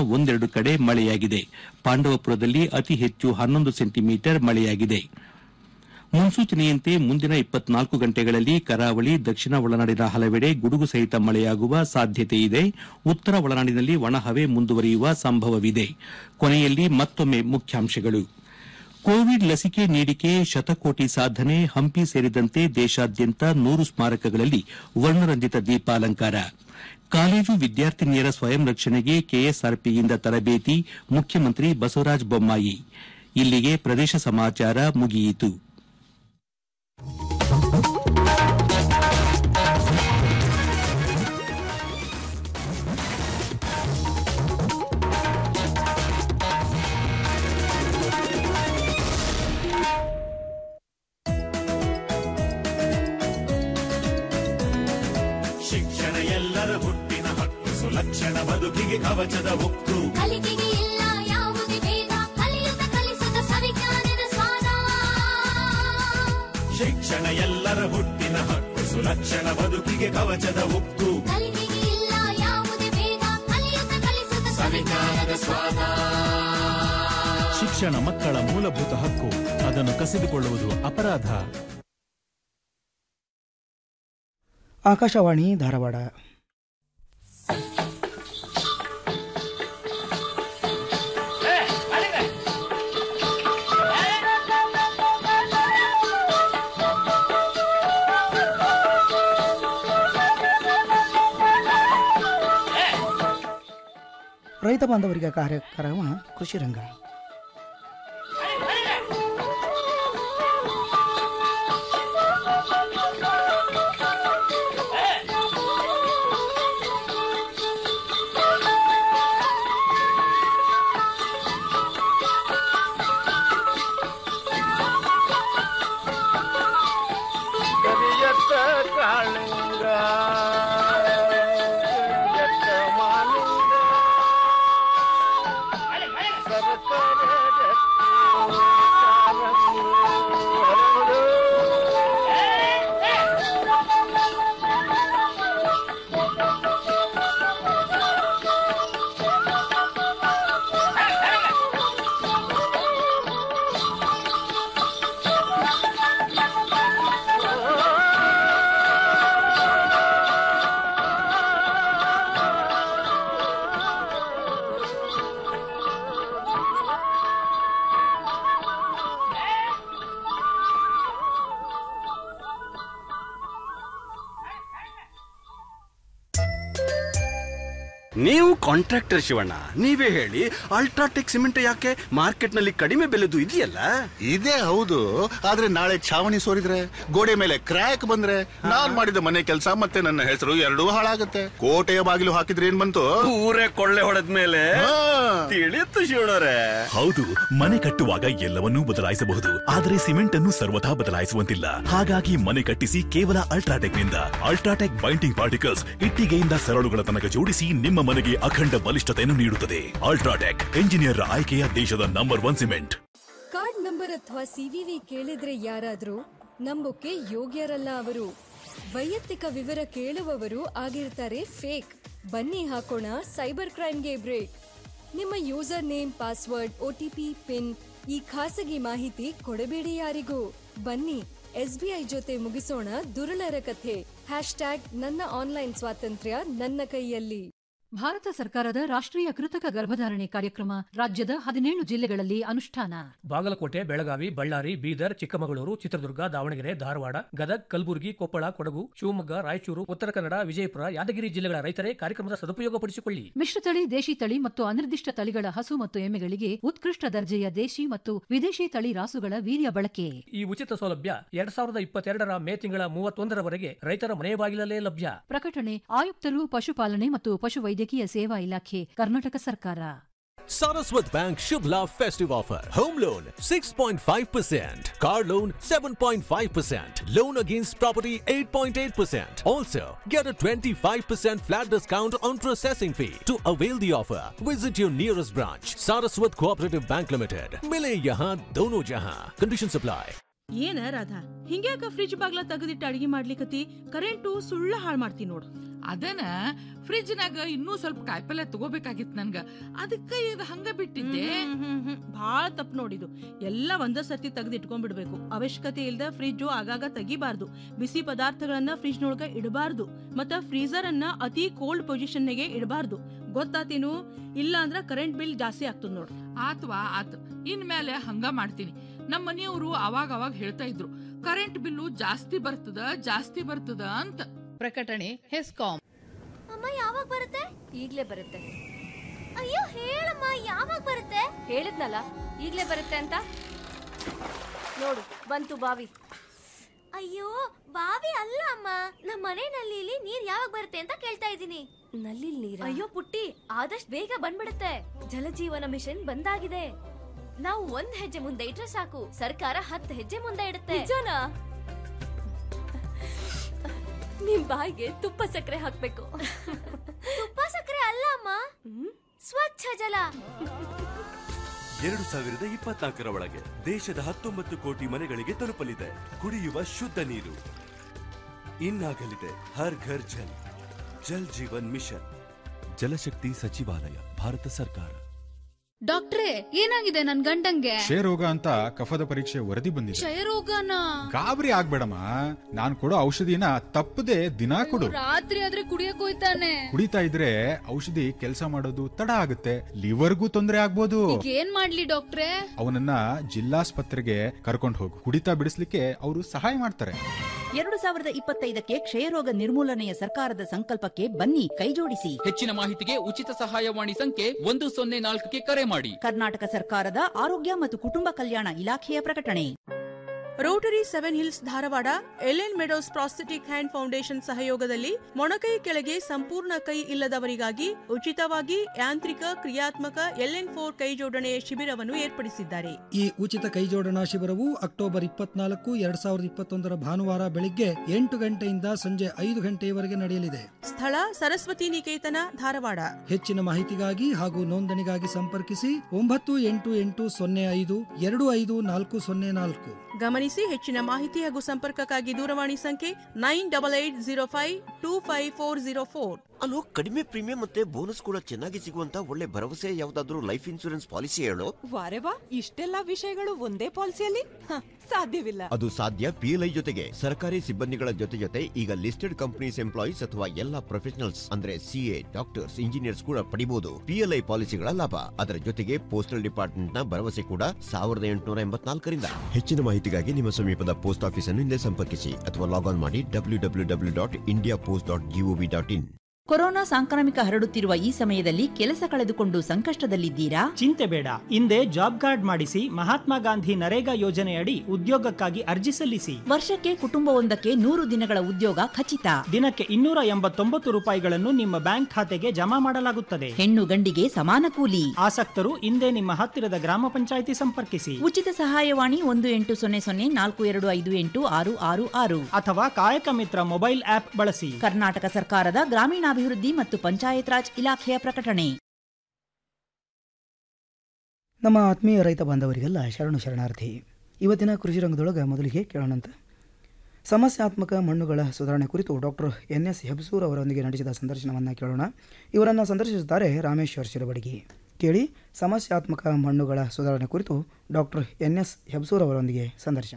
ಒಂದೆರಡು ಕಡೆ ಮಳೆಯಾಗಿದೆ ಪಾಂಡವಪುರದಲ್ಲಿ ಅತಿ ಹೆಚ್ಚು ಹನ್ನೊಂದು ಸೆಂಟಿಮೀಟರ್ ಮಳೆಯಾಗಿದೆ ಮುನ್ಸೂಚನೆಯಂತೆ ಮುಂದಿನ ಇಪ್ಪತ್ನಾಲ್ಕು ಗಂಟೆಗಳಲ್ಲಿ ಕರಾವಳಿ ದಕ್ಷಿಣ ಒಳನಾಡಿನ ಹಲವೆಡೆ ಗುಡುಗು ಸಹಿತ ಮಳೆಯಾಗುವ ಸಾಧ್ಯತೆ ಇದೆ ಉತ್ತರ ಒಳನಾಡಿನಲ್ಲಿ ಒಣಹವೆ ಮುಂದುವರಿಯುವ ಸಂಭವವಿದೆ ಕೊನೆಯಲ್ಲಿ ಮತ್ತೊಮ್ಮೆ ಮುಖ್ಯಾಂಶಗಳು ಕೋವಿಡ್ ಲಸಿಕೆ ನೀಡಿಕೆ ಶತಕೋಟಿ ಸಾಧನೆ ಹಂಪಿ ಸೇರಿದಂತೆ ದೇಶಾದ್ಯಂತ ನೂರು ಸ್ಮಾರಕಗಳಲ್ಲಿ ವರ್ಣರಂಜಿತ ದೀಪಾಲಂಕಾರ ಕಾಲೇಜು ವಿದ್ಯಾರ್ಥಿನಿಯರ ಸ್ವಯಂ ರಕ್ಷಣೆಗೆ ಕೆಎಸ್ಆರ್ಪಿಯಿಂದ ತರಬೇತಿ ಮುಖ್ಯಮಂತ್ರಿ ಬಸವರಾಜ ಬೊಮ್ಮಾಯಿ ಇಲ್ಲಿಗೆ ಪ್ರದೇಶ ಸಮಾಚಾರ ಮುಗಿಯಿತು ಶಿಕ್ಷಣ ಎಲ್ಲರ ಹುಟ್ಟಿನ ಹಕ್ಕು ಸುಲಕ್ಷಣ ಬದುಕಿಗೆ ಕವಚದ ಉಕ್ಕು ಕಲಿಕೆಗೆ ಇಲ್ಲ ಯಾವುದೇ ಭೇದ ಕಲಿಯುತ್ತ ಕಲಿಸುತ್ತ ಸವಿಜ್ಞಾನದ ಸ್ವಾದ ಶಿಕ್ಷಣ ಎಲ್ಲರ ಹುಟ್ಟಿನ ಹಕ್ಕು ಸುಲಕ್ಷಣ ಬದುಕಿಗೆ ಕವಚದ ಉಕ್ಕು ಕಲಿಕೆಗೆ ಇಲ್ಲ ಯಾವುದೇ ಭೇದ ಕಲಿಯುತ್ತ ಕಲಿಸುತ್ತ ಸವಿಜ್ಞಾನದ ಸ್ವಾದ ಶಿಕ್ಷಣ ಮಕ್ಕಳ ಮೂಲಭೂತ ಹಕ್ಕು ಅದನ್ನು ಕಸಿದುಕೊಳ್ಳುವುದು ಅಪರಾಧ ಆಕಾಶವಾಣಿ ಧಾರವಾಡ ರೈತ ಬಾಂಧವರಿಗೆ ಕಾರ್ಯಕ್ರಮ ಕೃಷಿ ರಂಗ ಕರಿಯತ್ತ ಕಾಳಿಂಗ ಕರಿಯತ್ತ ಮಾಲಿಂಗ ಸರಸರ ಜತ್ತಿ ಕಾರಂಗಿ ಹರಡು. ನೀವು ಕಾಂಟ್ರಾಕ್ಟರ್ ಶಿವಣ್ಣ ನೀವೇ ಹೇಳಿ ಅಲ್ಟ್ರಾಟೆಕ್ ಸಿಮೆಂಟ್ ಯಾಕೆ ಮಾರ್ಕೆಟ್ ನಲ್ಲಿ ಕಡಿಮೆ ಬೆಲೆದು ಇದೆಯಲ್ಲ ಇದೇ ಹೌದು ಆದ್ರೆ ನಾಳೆ ಛಾವಣಿ ಸೋರಿದ್ರೆ ಗೋಡೆ ಮೇಲೆ ಕ್ರ್ಯಾಕ್ ಬಂದ್ರೆ ನಾನ್ ಮಾಡಿದ ಮನೆ ಕೆಲಸ ಮತ್ತೆ ನನ್ನ ಹೆಸರು ಎರಡೂ ಹಾಳಾಗತ್ತೆ ಕೋಟೆಯ ಬಾಗಿಲು ಹಾಕಿದ್ರೆ ಏನ್ ಬಂತು ಊರೇ ಕೊಳ್ಳೆ ಹೊಡೆದ ಮೇಲೆ ಹಾ. ತಿಳಿಯುತ್ತು ಶಿವಣ್ಣರೇ ಹೌದು ಮನೆ ಕಟ್ಟುವಾಗ ಎಲ್ಲವನ್ನೂ ಬದಲಾಯಿಸಬಹುದು ಆದರೆ ಸಿಮೆಂಟ್ ಅನ್ನು ಸರ್ವಥಾ ಬದಲಾಯಿಸುವಂತಿಲ್ಲ ಹಾಗಾಗಿ ಮನೆ ಕಟ್ಟಿಸಿ ಕೇವಲ ಅಲ್ಟ್ರಾಟೆಕ್ ನಿಂದ ಅಲ್ಟ್ರಾಟೆಕ್ ಬೈಂಡಿಂಗ್ ಪಾರ್ಟಿಕಲ್ಸ್ ಇಟ್ಟಿಗೆಯಿಂದ ಸರಳುಗಳ ತನಕ ಜೋಡಿಸಿ ನಿಮ್ಮ ಮನೆಗೆ ಅಖಂಡ ಬಲಿಷ್ಠತೆಯನ್ನು ನೀಡುತ್ತದೆ ಅಲ್ಟ್ರಾಟೆಕ್ ಎಂಜಿನಿಯರ್ ಆಯ್ಕೆಯ ದೇಶದ number one cement card number ಅಥವಾ ಸಿವಿವಿ ಕೇಳಿದ್ರೆ ಯಾರಾದ್ರೂ ನಂಬೋಕೆ ಯೋಗ್ಯರಲ್ಲ ಅವರು ವೈಯಕ್ತಿಕ ವಿವರ ಕೇಳುವವರು ಆಗಿರ್ತಾರೆ ಫೇಕ್ ಬನ್ನಿ ಹಾಕೋಣ ಸೈಬರ್ ಕ್ರೈಮ್ಗೆ ಬ್ರೇಕ್ ನಿಮ್ಮ user name password OTP PIN ಈ ಖಾಸಗಿ ಮಾಹಿತಿ ಕೊಡಬೇಡಿ ಯಾರಿಗೂ ಬನ್ನಿ ಎಸ್ಬಿಐ ಜೊತೆ ಮುಗಿಸೋಣ ದುರುಳರ ಕಥೆ ಹ್ಯಾಶ್ ಟ್ಯಾಗ್ ನನ್ನ ಆನ್ಲೈನ್ ಸ್ವಾತಂತ್ರ್ಯ ನನ್ನ ಕೈಯಲ್ಲಿ ಭಾರತ ಸರ್ಕಾರದ ರಾಷ್ಟ್ರೀಯ ಕೃತಕ ಗರ್ಭಧಾರಣೆ ಕಾರ್ಯಕ್ರಮ ರಾಜ್ಯದ ಹದಿನೇಳು ಜಿಲ್ಲೆಗಳಲ್ಲಿ ಅನುಷ್ಠಾನ ಬಾಗಲಕೋಟೆ ಬೆಳಗಾವಿ ಬಳ್ಳಾರಿ ಬೀದರ್ ಚಿಕ್ಕಮಗಳೂರು ಚಿತ್ರದುರ್ಗ ದಾವಣಗೆರೆ ಧಾರವಾಡ ಗದಗ್ ಕಲಬುರಗಿ ಕೊಪ್ಪಳ ಕೊಡಗು ಶಿವಮೊಗ್ಗ ರಾಯಚೂರು ಉತ್ತರ ಕನ್ನಡ ವಿಜಯಪುರ ಯಾದಗಿರಿ ಜಿಲ್ಲೆಗಳ ರೈತರೇ ಕಾರ್ಯಕ್ರಮದ ಸದುಪಯೋಗಪಡಿಸಿಕೊಳ್ಳಿ ಮಿಶ್ರತಳಿ ದೇಶಿ ತಳಿ ಮತ್ತು ಅನಿರ್ದಿಷ್ಟ ತಳಿಗಳ ಹಸು ಮತ್ತು ಎಮ್ಮೆಗಳಿಗೆ ಉತ್ಕೃಷ್ಟ ದರ್ಜೆಯ ದೇಶಿ ಮತ್ತು ವಿದೇಶಿ ತಳಿ ರಾಸುಗಳ ವೀರ್ಯ ಬಳಕೆ ಈ ಉಚಿತ ಸೌಲಭ್ಯ ಎರಡ್ ಸಾವಿರದ ಇಪ್ಪತ್ತೆರಡರ ಮೇ ತಿಂಗಳ ಮೂವತ್ತೊಂದರವರೆಗೆ ರೈತರ ಮನೆ ಬಾಗಿಲಲ್ಲೇ ಲಭ್ಯ ಪ್ರಕಟಣೆ ಆಯುಕ್ತರು ಪಶುಪಾಲನೆ ಮತ್ತು ಪಶುವೈದ್ಯಕೀಯ ಸೇವಾ ಇಲಾಖೆ ಕರ್ನಾಟಕ ಸರ್ಕಾರ Saraswat Bank Shubh Lav Festive Offer. Home loan 6.5%. Car loan 7.5%. Loan against property 8.8%. Also, get a 25% flat discount on processing fee. To avail the offer, visit your nearest branch. Saraswat Cooperative Bank Limited. Mile yahan dono jahan. Conditions apply. ಏನ Radha ಹಿಂಗ್ಯಾಕ fridge ಬಾಗ್ಲ ತೆಗೆದಿಟ್ಟು ಅಡಿಗೆ ಮಾಡ್ಲಿಕತಿ current ಸುಳ್ಳ ಹಾಳ್ ಮಾಡ್ತಿ ನೋಡು ಅದನ್ನ ಫ್ರಿಜ್ನಾಗ ಇನ್ನೂ ಸ್ವಲ್ಪ ಕಾಯಿಪಲ್ಯ ತಗೋಬೇಕಾಗಿತ್ತು ನನ್ಗ ಅದಕ್ಕ ಈಗ ಹಂಗ ಬಿಟ್ಟಿದ್ದೆ ಭಾಳ ತಪ್ಪು ನೋಡಿದು ಎಲ್ಲ ಒಂದ ಸರ್ತಿ ತೆಗೆದಿಟ್ಕೊಂಡ್ಬಿಡ್ಬೇಕು ಅವಶ್ಯಕತೆ ಇಲ್ದ ಫ್ರಿಜ್ ಆಗಾಗ ತೆಗಿಬಾರ್ದು ಬಿಸಿ ಪದಾರ್ಥಗಳನ್ನ ಫ್ರಿಜ್ ನೊಳಗ ಇಡಬಾರ್ದು ಮತ್ತ ಫ್ರೀಜರ್ ಅನ್ನ ಅತಿ ಕೋಲ್ಡ್ ಪೊಸಿಷನ್ಗೆ ಇಡಬಾರ್ದು ಗೊತ್ತಾತೇನು ಇಲ್ಲ ಅಂದ್ರ ಕರೆಂಟ್ ಬಿಲ್ ಜಾಸ್ತಿ ಆಗ್ತದ ನೋಡು ಆತ್ವಾ ಆತ್ ಇನ್ಮೇಲೆ ಹಂಗ ಮಾಡ್ತೀನಿ ನಮ್ಮ ಮನೆಯವರು ಅವಾಗ ಅವಾಗ ಹೇಳ್ತಾ ಇದ್ರು ಕರೆಂಟ್ ಬಿಲ್ಲು ಜಾಸ್ತಿ ಬರ್ತದ ಜಾಸ್ತಿ ಬರ್ತದ ಅಂತ ಪ್ರಕಟಣೆ ಹೆಸ್ಕಾಂ ಅಮ್ಮ ಯಾವಾಗ ಬರುತ್ತೆ ಈಗ್ಲೇ ಬರುತ್ತೆ ಅಯ್ಯೋ ಹೇಳಮ್ಮ ಯಾವಾಗ ಬರುತ್ತೆ ಹೇಳಿದ್ನಲ್ಲ ಈಗ್ಲೇ ಬರುತ್ತೆ ಅಂತ ನೋಡು ಬಂತು ಬಾವಿ ಅಯ್ಯೋ ಬಾವಿ ಅಲ್ಲ ಅಮ್ಮ ನಮ್ಮ ಮನೆ ನಲ್ಲಿಲಿ ನೀರ್ ಯಾವಾಗ ಬರುತ್ತೆ ಅಂತ ಕೇಳ್ತಾ ಇದ್ದೀನಿ ನಲ್ಲಿ ನೀರ್ ಅಯ್ಯೋ ಪುಟ್ಟಿ ಆದಷ್ಟು ಬೇಗ ಬಂದ್ಬಿಡುತ್ತೆ ಜಲಜೀವನ ಮಿಷನ್ ಬಂದಾಗಿದೆ ನಾವು ಒಂದ್ ಹೆಜ್ಜೆ ಮುಂದೆ ಇಟ್ರೆ ಸಾಕು ಸರ್ಕಾರ ಹತ್ತು ಹೆಜ್ಜೆ ಮುಂದೆ ಇಡುತ್ತೆ ನಿಜನಾ ನಿಮ್ ಬಾಯಿಗೆ ತುಪ್ಪ ಸಕ್ಕರೆ ಹಾಕ್ಬೇಕು ತುಪ್ಪ ಸಕ್ಕರೆ ಅಲ್ಲ ಅಮ್ಮ ಸ್ವಚ್ಛ ಜಲ ಎರಡು ಸಾವಿರದ ಇಪ್ಪತ್ನಾಲ್ಕರ ಒಳಗೆ ದೇಶದ ಹತ್ತೊಂಬತ್ತು ಕೋಟಿ ಮನೆಗಳಿಗೆ ತಲುಪಲಿದೆ ಕುಡಿಯುವ ಶುದ್ಧ ನೀರು ಇನ್ನಾಗಲಿದೆ ಹರ್ ಘರ್ ಜಲ್ ಜಲ್ ಜೀವನ್ ಮಿಷನ್ ಜಲಶಕ್ತಿ ಸಚಿವಾಲಯ ಭಾರತ ಸರ್ಕಾರ ಡಾಕ್ಟ್ರೇ ಏನಾಗಿದೆ ನನ್ ಗಂಡಂಗೆ ಕ್ಷಯರೋಗ ಅಂತ ಕಫದ ಪರೀಕ್ಷೆ ವರದಿ ಬಂದಿದೆ ಕ್ಷಯರೋಗನ ಗಾಬರಿ ಆಗ್ಬೇಡಮ್ಮ ನಾನ್ ಕೊಡೋ ಔಷಧಿನ ತಪ್ಪದೆ ದಿನಾ ಕೊಡು ರಾತ್ರಿ ಆದ್ರೆ ಕುಡಿಯಕ್ ಹೋಯ್ತಾನೆ ಕುಡಿತಾ ಇದ್ರೆ ಔಷಧಿ ಕೆಲಸ ಮಾಡೋದು ತಡ ಆಗುತ್ತೆ ಲಿವರ್ಗೂ ತೊಂದರೆ ಆಗ್ಬೋದು ಈಗ ಏನ್ ಮಾಡ್ಲಿ ಡಾಕ್ಟ್ರೇ ಅವನನ್ನ ಜಿಲ್ಲಾಸ್ಪತ್ರೆಗೆ ಕರ್ಕೊಂಡು ಹೋಗು ಕುಡಿತಾ ಬಿಡಿಸ್ಲಿಕ್ಕೆ ಅವರು ಸಹಾಯ ಮಾಡ್ತಾರೆ ಎರಡು ಸಾವಿರದ ಇಪ್ಪತ್ತೈದಕ್ಕೆ ಕ್ಷಯರೋಗ ನಿರ್ಮೂಲನೆಯ ಸರ್ಕಾರದ ಸಂಕಲ್ಪಕ್ಕೆ ಬನ್ನಿ ಕೈಜೋಡಿಸಿ ಹೆಚ್ಚಿನ ಮಾಹಿತಿಗೆ ಉಚಿತ ಸಹಾಯವಾಣಿ ಸಂಖ್ಯೆ ಒಂದು ಸೊನ್ನೆ ನಾಲ್ಕಕ್ಕೆ ಕರೆ ಮಾಡಿ ಕರ್ನಾಟಕ ಸರ್ಕಾರದ ಆರೋಗ್ಯ ಮತ್ತು ಕುಟುಂಬ ಕಲ್ಯಾಣ ಇಲಾಖೆಯ ಪ್ರಕಟಣೆ Rotary Seven Hills Dharwad Ellen Meadows Prosthetic Hand Foundation ಸಹಯೋಗದಲ್ಲಿ ಮೊಣಕೈ ಕೆಳಗೆ ಸಂಪೂರ್ಣ ಕೈ ಇಲ್ಲದವರಿಗಾಗಿ ಉಚಿತವಾಗಿ ಯಾಂತ್ರಿಕ ಕ್ರಿಯಾತ್ಮಕ ಎಲ್ಎನ್ ಫೋರ್ ಕೈ ಜೋಡಣೆಯ ಶಿಬಿರವನ್ನು ಏರ್ಪಡಿಸಿದ್ದಾರೆ ಈ ಉಚಿತ ಕೈಜೋಡಣಾ ಶಿಬಿರವು ಅಕ್ಟೋಬರ್ ಇಪ್ಪತ್ನಾಲ್ಕು ಎರಡ್ ಸಾವಿರದ ಇಪ್ಪತ್ತೊಂದರ ಭಾನುವಾರ ಬೆಳಿಗ್ಗೆ ಎಂಟು ಗಂಟೆಯಿಂದ ಸಂಜೆ ಐದು ಗಂಟೆಯವರೆಗೆ ನಡೆಯಲಿದೆ ಸ್ಥಳ ಸರಸ್ವತಿ ನಿಕೇತನ ಧಾರವಾಡ ಹೆಚ್ಚಿನ ಮಾಹಿತಿಗಾಗಿ ಹಾಗೂ ನೋಂದಣಿಗಾಗಿ ಸಂಪರ್ಕಿಸಿ ಒಂಬತ್ತು ಎಂಟು ಎಂಟು ಸೊನ್ನೆ ಐದು ಎರಡು ಐದು ನಾಲ್ಕು ಸೊನ್ನೆ ನಾಲ್ಕು ಗಮನಿಸಿ ಹೆಚ್ಚಿನ ಮಾಹಿತಿ ಹಾಗೂ ಸಂಪರ್ಕಕ್ಕಾಗಿ ದೂರವಾಣಿ ಸಂಖ್ಯೆ nine double eight zero five two five four zero four ಅಲ್ಲೋ ಕಡಿಮೆ ಪ್ರೀಮಿಯಂ ಮತ್ತೆ ಬೋನಸ್ ಕೂಡ ಚೆನ್ನಾಗಿ ಸಿಗುವಂತ ಒಳ್ಳೆ ಭರವಸೆ ಯಾವ್ದಾದ್ರು ಲೈಫ್ ಇನ್ಶೂರೆನ್ಸ್ ಪಾಲಿಸಿ ಹೇಳು ವಾರೆ ವಾ ಇಷ್ಟೆಲ್ಲ ವಿಷಯಗಳು ಒಂದೇ ಪಾಲಿಸಿಯಲ್ಲಿ ಹ, ಸಾಧ್ಯವಿಲ್ಲ ಅದು ಸಾಧ್ಯ ಪಿಎಲ್ಐ ಜೊತೆಗೆ ಸರ್ಕಾರಿ ಸಿಬ್ಬಂದಿಗಳ ಜೊತೆ ಜೊತೆ ಈಗ ಲಿಸ್ಟೆಡ್ ಕಂಪನೀಸ್ ಎಂಪ್ಲಾಯೀಸ್ ಅಥವಾ ಎಲ್ಲಾ ಪ್ರೊಫೆಷನಲ್ಸ್ ಅಂದ್ರೆ ಸಿಎ ಡಾಕ್ಟರ್ಸ್ ಇಂಜಿನಿಯರ್ಸ್ ಕೂಡ ಪಡಿಬಹುದು ಪಿಎಲ್ಐ ಪಾಲಿಸಿಗಳ ಲಾಭ ಅದರ ಜೊತೆಗೆ ಪೋಸ್ಟಲ್ ಡಿಪಾರ್ಟ್ಮೆಂಟ್ ನ ಭರವಸೆ ಕೂಡ ಸಾವಿರದ ಎಂಟುನೂರ ಎಂಬತ್ನಾಲ್ಕರಿಂದ ಹೆಚ್ಚಿನ ಮಾಹಿತಿಗಾಗಿ ನಿಮ್ಮ ಸಮೀಪದ ಪೋಸ್ಟ್ ಆಫೀಸ್ ಅನ್ನು ಹಿಂದೆ ಸಂಪರ್ಕಿಸಿ ಅಥವಾ ಲಾಗ್ ಆನ್ ಮಾಡಿ W W W dot India Post dot GOV dot in corona ಸಾಂಕ್ರಾಮಿಕ ಹರಡುತ್ತಿರುವ ಈ ಸಮಯದಲ್ಲಿ ಕೆಲಸ ಕಳೆದುಕೊಂಡು ಸಂಕಷ್ಟದಲ್ಲಿದ್ದೀರಾ ಚಿಂತೆ ಬೇಡ ಹಿಂದೆ ಜಾಬ್ ಕಾರ್ಡ್ ಮಾಡಿಸಿ ಮಹಾತ್ಮ ಗಾಂಧಿ ನರೇಗಾ ಯೋಜನೆಯಡಿ ಉದ್ಯೋಗಕ್ಕಾಗಿ ಅರ್ಜಿ ಸಲ್ಲಿಸಿ ವರ್ಷಕ್ಕೆ ಕುಟುಂಬವೊಂದಕ್ಕೆ ನೂರು ದಿನಗಳ ಉದ್ಯೋಗ ಖಚಿತ ದಿನಕ್ಕೆ ಇನ್ನೂರ ಎಂಬತ್ತೊಂಬತ್ತು ರೂಪಾಯಿಗಳನ್ನು ನಿಮ್ಮ ಬ್ಯಾಂಕ್ ಖಾತೆಗೆ ಜಮಾ ಮಾಡಲಾಗುತ್ತದೆ ಹೆಣ್ಣು ಗಂಡಿಗೆ ಸಮಾನ ಕೂಲಿ ಆಸಕ್ತರು ಹಿಂದೆ ನಿಮ್ಮ ಹತ್ತಿರದ ಗ್ರಾಮ ಪಂಚಾಯಿತಿ ಸಂಪರ್ಕಿಸಿ ಉಚಿತ ಸಹಾಯವಾಣಿ ಒಂದು ಎಂಟು ಸೊನ್ನೆ ಸೊನ್ನೆ ನಾಲ್ಕು ಎರಡು ಐದು ಎಂಟು ಆರು ಆರು ಆರು ಅಥವಾ ಕಾಯಕ ಮಿತ್ರ ಮೊಬೈಲ್ ಆಪ್ ಬಳಸಿ ಕರ್ನಾಟಕ ಸರ್ಕಾರದ ಗ್ರಾಮೀಣಾಭಿವೃದ್ಧಿ ಮತ್ತು ಪಂಚಾಯತ್ ರಾಜ್ ಇಲಾಖೆಯ ಪ್ರಕಟಣೆ ನಮ್ಮ ಆತ್ಮೀಯ ರೈತ ಬಾಂಧವರಿಗೆಲ್ಲ ಶರಣು ಶರಣಾರ್ಥಿ ಇವತ್ತಿನ ಕೃಷಿ ರಂಗದೊಳಗೆ ಮೊದಲಿಗೆ ಕೇಳೋಣಂತ ಸಮಸ್ಯಾತ್ಮಕ ಮಣ್ಣುಗಳ ಸುಧಾರಣೆ ಕುರಿತು ಡಾಕ್ಟರ್ ಎನ್ ಎಸ್ ಹೆಬ್ಸೂರ್ ಅವರೊಂದಿಗೆ ನಡೆಸಿದ ಸಂದರ್ಶನವನ್ನು ಕೇಳೋಣ ಇವರನ್ನು ಸಂದರ್ಶಿಸುತ್ತಾರೆ ರಾಮೇಶ್ವರ್ ಶಿರಬಡಗಿ ಕೇಳಿ ಸಮಸ್ಯಾತ್ಮಕ ಮಣ್ಣುಗಳ ಸುಧಾರಣೆ ಕುರಿತು ಡಾಕ್ಟರ್ ಎನ್ ಎಸ್ ಹೆಬ್ಸೂರ್ ಅವರೊಂದಿಗೆ ಸಂದರ್ಶನ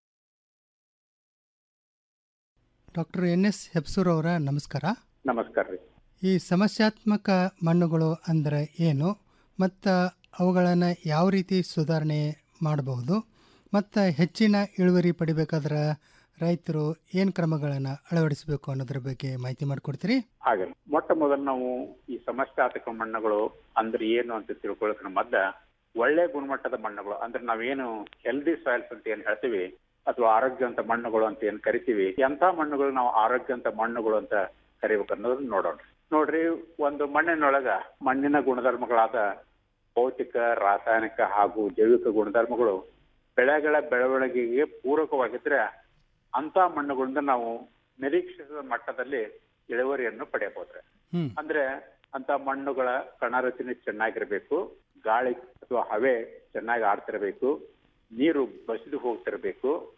ಡಾಕ್ಟರ್ ಎನ್ ಎಸ್ ಹೆಬ್ಸೂರ್ ಅವರ ನಮಸ್ಕಾರ ನಮಸ್ಕಾರ ರೀ ಈ ಸಮಸ್ಯಾತ್ಮಕ ಮಣ್ಣುಗಳು ಅಂದರೆ ಏನು ಮತ್ತು ಅವುಗಳನ್ನು ಯಾವ ರೀತಿ ಸುಧಾರಣೆ ಮಾಡಬಹುದು ಮತ್ತು ಹೆಚ್ಚಿನ ಇಳುವರಿ ಪಡಿಬೇಕಾದ್ರೆ ರೈತರು ಏನು ಕ್ರಮಗಳನ್ನು ಅಳವಡಿಸಬೇಕು ಅನ್ನೋದ್ರ ಬಗ್ಗೆ ಮಾಹಿತಿ ಮಾಡಿಕೊಡ್ತೀರಿ ಹಾಗೆ ಮೊಟ್ಟ ಮೊದಲು ನಾವು ಈ ಸಮಸ್ಯಾತ್ಮಕ ಮಣ್ಣುಗಳು ಅಂದ್ರೆ ಏನು ಅಂತ ತಿಳ್ಕೊಳ್ಳೋಕೆ ಮೊದ್ಲ ಒಳ್ಳೆ ಗುಣಮಟ್ಟದ ಮಣ್ಣುಗಳು ಅಂದ್ರೆ ನಾವೇನು ಹೆಲ್ದಿ ಸಾಯಿಲ್ಸ್ ಅಂತ ಏನ್ ಹೇಳ್ತೀವಿ ಅಥವಾ ಆರೋಗ್ಯವಂತ ಮಣ್ಣುಗಳು ಅಂತ ಏನ್ ಕರಿತೀವಿ ಎಂತ ಮಣ್ಣುಗಳು ನಾವು ಆರೋಗ್ಯವಂತ ಮಣ್ಣುಗಳು ಅಂತ ಕರಿಬೇಕು ಅನ್ನೋದನ್ನ ನೋಡೋಣ ನೋಡ್ರಿ ಒಂದು ಮಣ್ಣಿನೊಳಗ ಮಣ್ಣಿನ ಗುಣಧರ್ಮಗಳಾದ ಭೌತಿಕ ರಾಸಾಯನಿಕ ಹಾಗೂ ಜೈವಿಕ ಗುಣಧರ್ಮಗಳು ಬೆಳೆಗಳ ಬೆಳವಣಿಗೆಗೆ ಪೂರಕವಾಗಿದ್ರೆ ಅಂತ ಮಣ್ಣುಗಳಿಂದ ನಾವು ನಿರೀಕ್ಷಿಸಿದ ಮಟ್ಟದಲ್ಲಿ ಇಳುವರಿಯನ್ನು ಪಡೆಯಬಹುದ್ರೆ ಅಂದ್ರೆ ಅಂತ ಮಣ್ಣುಗಳ ಕಣ ರಚನೆ ಚೆನ್ನಾಗಿರ್ಬೇಕು ಗಾಳಿ ಅಥವಾ ಹವೆ ಚೆನ್ನಾಗಿ ಆಡ್ತಿರ್ಬೇಕು ನೀರು ಬಸಿದು ಹೋಗ್ತಿರ್ಬೇಕು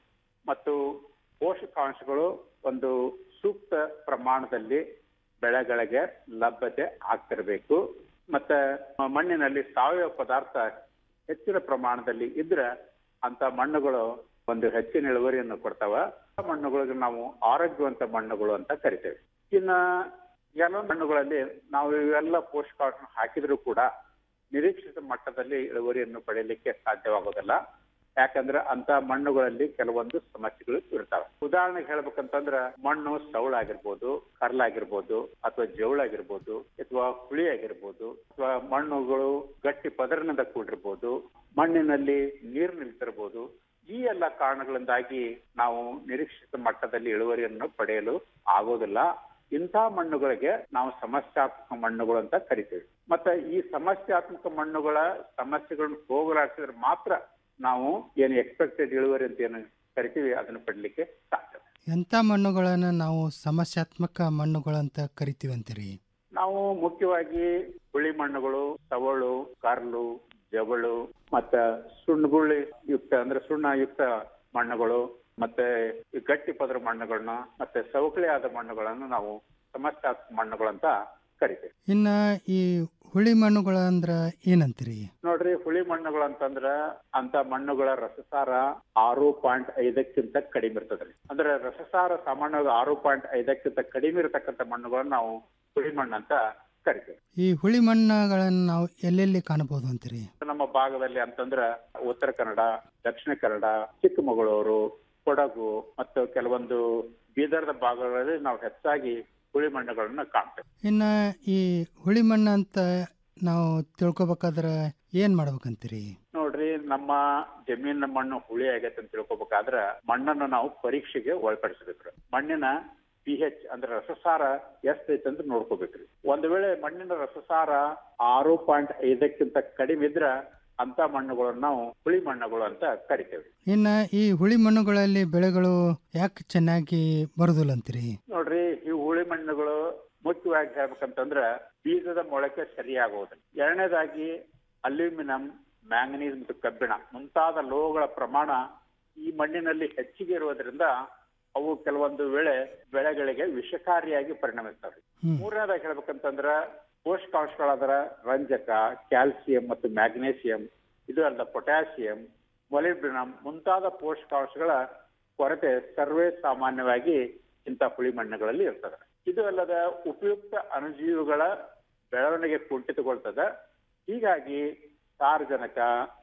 ಮತ್ತು ಪೋಷಕಾಂಶಗಳು ಒಂದು ಸೂಕ್ತ ಪ್ರಮಾಣದಲ್ಲಿ ಬೆಳೆಗಳಿಗೆ ಲಭ್ಯತೆ ಆಗ್ತಿರ್ಬೇಕು ಮತ್ತೆ ಮಣ್ಣಿನಲ್ಲಿ ಸಾವಯವ ಪದಾರ್ಥ ಹೆಚ್ಚಿನ ಪ್ರಮಾಣದಲ್ಲಿ ಇದ್ರೆ ಅಂತ ಮಣ್ಣುಗಳು ಒಂದು ಹೆಚ್ಚಿನ ಇಳುವರಿಯನ್ನು ಕೊಡ್ತಾವ ಆ ಮಣ್ಣುಗಳಿಗೆ ನಾವು ಆರೋಗ್ಯವಂತ ಮಣ್ಣುಗಳು ಅಂತ ಕರಿತೇವೆ ಇನ್ನ ಕೆಲವು ಮಣ್ಣುಗಳಲ್ಲಿ ನಾವು ಇವೆಲ್ಲ ಪೋಷಕಾಂಶ ಹಾಕಿದ್ರು ಕೂಡ ನಿರೀಕ್ಷಿತ ಮಟ್ಟದಲ್ಲಿ ಇಳುವರಿಯನ್ನು ಪಡೆಯಲಿಕ್ಕೆ ಸಾಧ್ಯವಾಗೋದಿಲ್ಲ ಯಾಕಂದ್ರೆ ಅಂತ ಮಣ್ಣುಗಳಲ್ಲಿ ಕೆಲವೊಂದು ಸಮಸ್ಯೆಗಳು ಇರ್ತಾವೆ ಉದಾಹರಣೆಗೆ ಹೇಳ್ಬೇಕಂತಂದ್ರ ಮಣ್ಣು ಸೌಳಾಗಿರ್ಬೋದು ಕರ್ಲಾಗಿರ್ಬೋದು ಅಥವಾ ಜೌಳಾಗಿರ್ಬೋದು ಅಥವಾ ಹುಳಿ ಆಗಿರ್ಬೋದು ಅಥವಾ ಮಣ್ಣುಗಳು ಗಟ್ಟಿ ಪದರಿನಿಂದ ಕೂಡಿರ್ಬೋದು ಮಣ್ಣಿನಲ್ಲಿ ನೀರು ನಿಲ್ತಿರ್ಬೋದು ಈ ಎಲ್ಲ ಕಾರಣಗಳಿಂದಾಗಿ ನಾವು ನಿರೀಕ್ಷಿತ ಮಟ್ಟದಲ್ಲಿ ಇಳುವರಿಯನ್ನು ಪಡೆಯಲು ಆಗೋದಿಲ್ಲ ಇಂಥ ಮಣ್ಣುಗಳಿಗೆ ನಾವು ಸಮಸ್ಯಾತ್ಮಕ ಮಣ್ಣುಗಳು ಅಂತ ಕರಿತೀವಿ ಮತ್ತೆ ಈ ಸಮಸ್ಯಾತ್ಮಕ ಮಣ್ಣುಗಳ ಸಮಸ್ಯೆಗಳನ್ನು ಹೋಗಲಾಡಿಸಿದ್ರೆ ಮಾತ್ರ ನಾವು ಏನು ಎಕ್ಸ್ಪೆಕ್ಟೆಡ್ ಇಳುವರಿ ಅಂತ ಏನು ಕರಿತೀವಿ ಅದನ್ನು ಪಡಲಿಕ್ಕೆ ಸಾಧ್ಯ ಎಂಥ ಮಣ್ಣುಗಳನ್ನು ನಾವು ಸಮಸ್ಯಾತ್ಮಕ ಮಣ್ಣುಗಳಂತ ಕರಿತೀವಿ ಅಂತೀರಿ ನಾವು ಮುಖ್ಯವಾಗಿ ಹುಳಿ ಮಣ್ಣುಗಳು ಸವಳು ಕರ್ಲು ಜವಳು ಮತ್ತ ಸುಣ್ಣಗುಳಿ ಯುಕ್ತ ಅಂದ್ರೆ ಸುಣ್ಣ ಯುಕ್ತ ಮಣ್ಣುಗಳು ಮತ್ತೆ ಈ ಗಟ್ಟಿ ಪದರ ಮಣ್ಣುಗಳನ್ನ ಮತ್ತೆ ಸವಕಳಿ ಆದ ಮಣ್ಣುಗಳನ್ನು ನಾವು ಸಮಸ್ಯಾತ್ಮಕ ಮಣ್ಣುಗಳಂತ ಕರಿತೀವಿ ಇನ್ನ ಈ ಹುಳಿ ಮಣ್ಣುಗಳ ಅಂದ್ರ ಏನಂತೀರಿ ನೋಡ್ರಿ ಹುಳಿ ಮಣ್ಣುಗಳು ಅಂತಂದ್ರ ಅಂತ ಮಣ್ಣುಗಳ ರಸಸಾರ ಆರು ಪಾಯಿಂಟ್ ಐದಕ್ಕಿಂತ ಕಡಿಮೆ ಇರ್ತದ್ರಿ ಅಂದ್ರೆ ರಸಸಾರ ಸಾಮಾನ್ಯವಾಗಿ ಆರು ಪಾಯಿಂಟ್ ಐದಕ್ಕಿಂತ ಕಡಿಮೆ ಇರತಕ್ಕಂತ ಮಣ್ಣುಗಳನ್ನ ನಾವು ಹುಳಿ ಮಣ್ಣು ಅಂತ ಕರಿತೀವಿ ಈ ಹುಳಿ ಮಣ್ಣುಗಳನ್ನು ನಾವು ಎಲ್ಲೆಲ್ಲಿ ಕಾಣಬಹುದು ಅಂತೀರಿ ನಮ್ಮ ಭಾಗದಲ್ಲಿ ಅಂತಂದ್ರ ಉತ್ತರ ಕನ್ನಡ ದಕ್ಷಿಣ ಕನ್ನಡ ಚಿಕ್ಕಮಗಳೂರು ಕೊಡಗು ಮತ್ತು ಕೆಲವೊಂದು ಬೀದರ್ದ ಭಾಗಗಳಲ್ಲಿ ನಾವು ಹೆಚ್ಚಾಗಿ ಹುಳಿ ಮಣ್ಣುಗಳನ್ನ ಕಾಣ್ತೇವೆ ಇನ್ನ ಈ ಹುಳಿ ಮಣ್ಣು ಅಂತ ನಾವು ತಿಳ್ಕೊಬೇಕಾದ್ರೆ ಏನ್ ಮಾಡ್ಬೇಕಂತೀರಿ ನೋಡ್ರಿ ನಮ್ಮ ಜಮೀನಿನ ಮಣ್ಣು ಹುಳಿ ಆಗೈತೆ ಅಂತ ತಿಳ್ಕೊಬೇಕಾದ್ರ ಮಣ್ಣನ್ನು ನಾವು ಪರೀಕ್ಷೆಗೆ ಒಳಪಡಿಸಬೇಕ್ರಿ ಮಣ್ಣಿನ ಪಿ ಎಚ್ ಅಂದ್ರೆ ರಸಸಾರ ಎಷ್ಟೈತೆ ಅಂತ ನೋಡ್ಕೋಬೇಕ್ರಿ ಒಂದ್ ವೇಳೆ ಮಣ್ಣಿನ ರಸಸಾರ ಆರು ಪಾಯಿಂಟ್ ಐದಕ್ಕಿಂತ ಕಡಿಮೆ ಇದ್ರ ಅಂತ ಮಣ್ಣುಗಳನ್ನು ನಾವು ಹುಳಿ ಮಣ್ಣುಗಳು ಅಂತ ಕರಿತೇವೆ ಇನ್ನ ಈ ಹುಳಿ ಮಣ್ಣುಗಳಲ್ಲಿ ಬೆಳೆಗಳು ಯಾಕೆ ಚೆನ್ನಾಗಿ ಬರುದಿಲ್ಲ ಅಂತೀರಿ ನೋಡ್ರಿ ಈ ಹುಳಿ ಮಣ್ಣುಗಳು ಮುಖ್ಯವಾಗಿ ಹೇಳ್ಬೇಕಂತಂದ್ರ ಬೀಜದ ಮೊಳಕೆ ಸರಿಯಾಗುವುದಿಲ್ಲ ಎರಡನೇದಾಗಿ ಅಲ್ಯೂಮಿನಿಯಂ ಮ್ಯಾಂಗನೀಸ್ ಮತ್ತು ಕಬ್ಬಿಣ ಮುಂತಾದ ಲೋಹಗಳ ಪ್ರಮಾಣ ಈ ಮಣ್ಣಿನಲ್ಲಿ ಹೆಚ್ಚಿಗೆ ಇರುವುದರಿಂದ ಅವು ಕೆಲವೊಂದು ವೇಳೆ ಬೆಳೆಗಳಿಗೆ ವಿಷಕಾರಿಯಾಗಿ ಪರಿಣಮಿಸ್ತವೆ ಮೂರನೇದಾಗಿ ಹೇಳ್ಬೇಕಂತಂದ್ರ ಪೋಷಕಾಂಶಗಳಾದ ರಂಜಕ ಕ್ಯಾಲ್ಸಿಯಂ ಮತ್ತು ಮ್ಯಾಗ್ನೇಸಿಯಂ ಇದು ಅಲ್ಲದ ಪೊಟ್ಯಾಸಿಯಂ ಮೊಲಿಬ್ಡಿನಮ್ ಮುಂತಾದ ಪೋಷಕಾಂಶಗಳ ಕೊರತೆ ಸರ್ವೇ ಸಾಮಾನ್ಯವಾಗಿ ಇಂಥ ಹುಳಿ ಮಣ್ಣುಗಳಲ್ಲಿ ಇರ್ತದೆ ಇದು ಅಲ್ಲದ ಉಪಯುಕ್ತ ಅಣುಜೀವಿಗಳ ಬೆಳವಣಿಗೆ ಕುಂಠಿತಗೊಳ್ತದೆ ಹೀಗಾಗಿ ಸಾರಜನಕ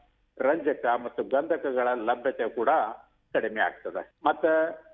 ರಂಜಕ ಮತ್ತು ಗಂಧಕಗಳ ಲಭ್ಯತೆ ಕೂಡ ಕಡಿಮೆ ಆಗ್ತದೆ ಮತ್ತ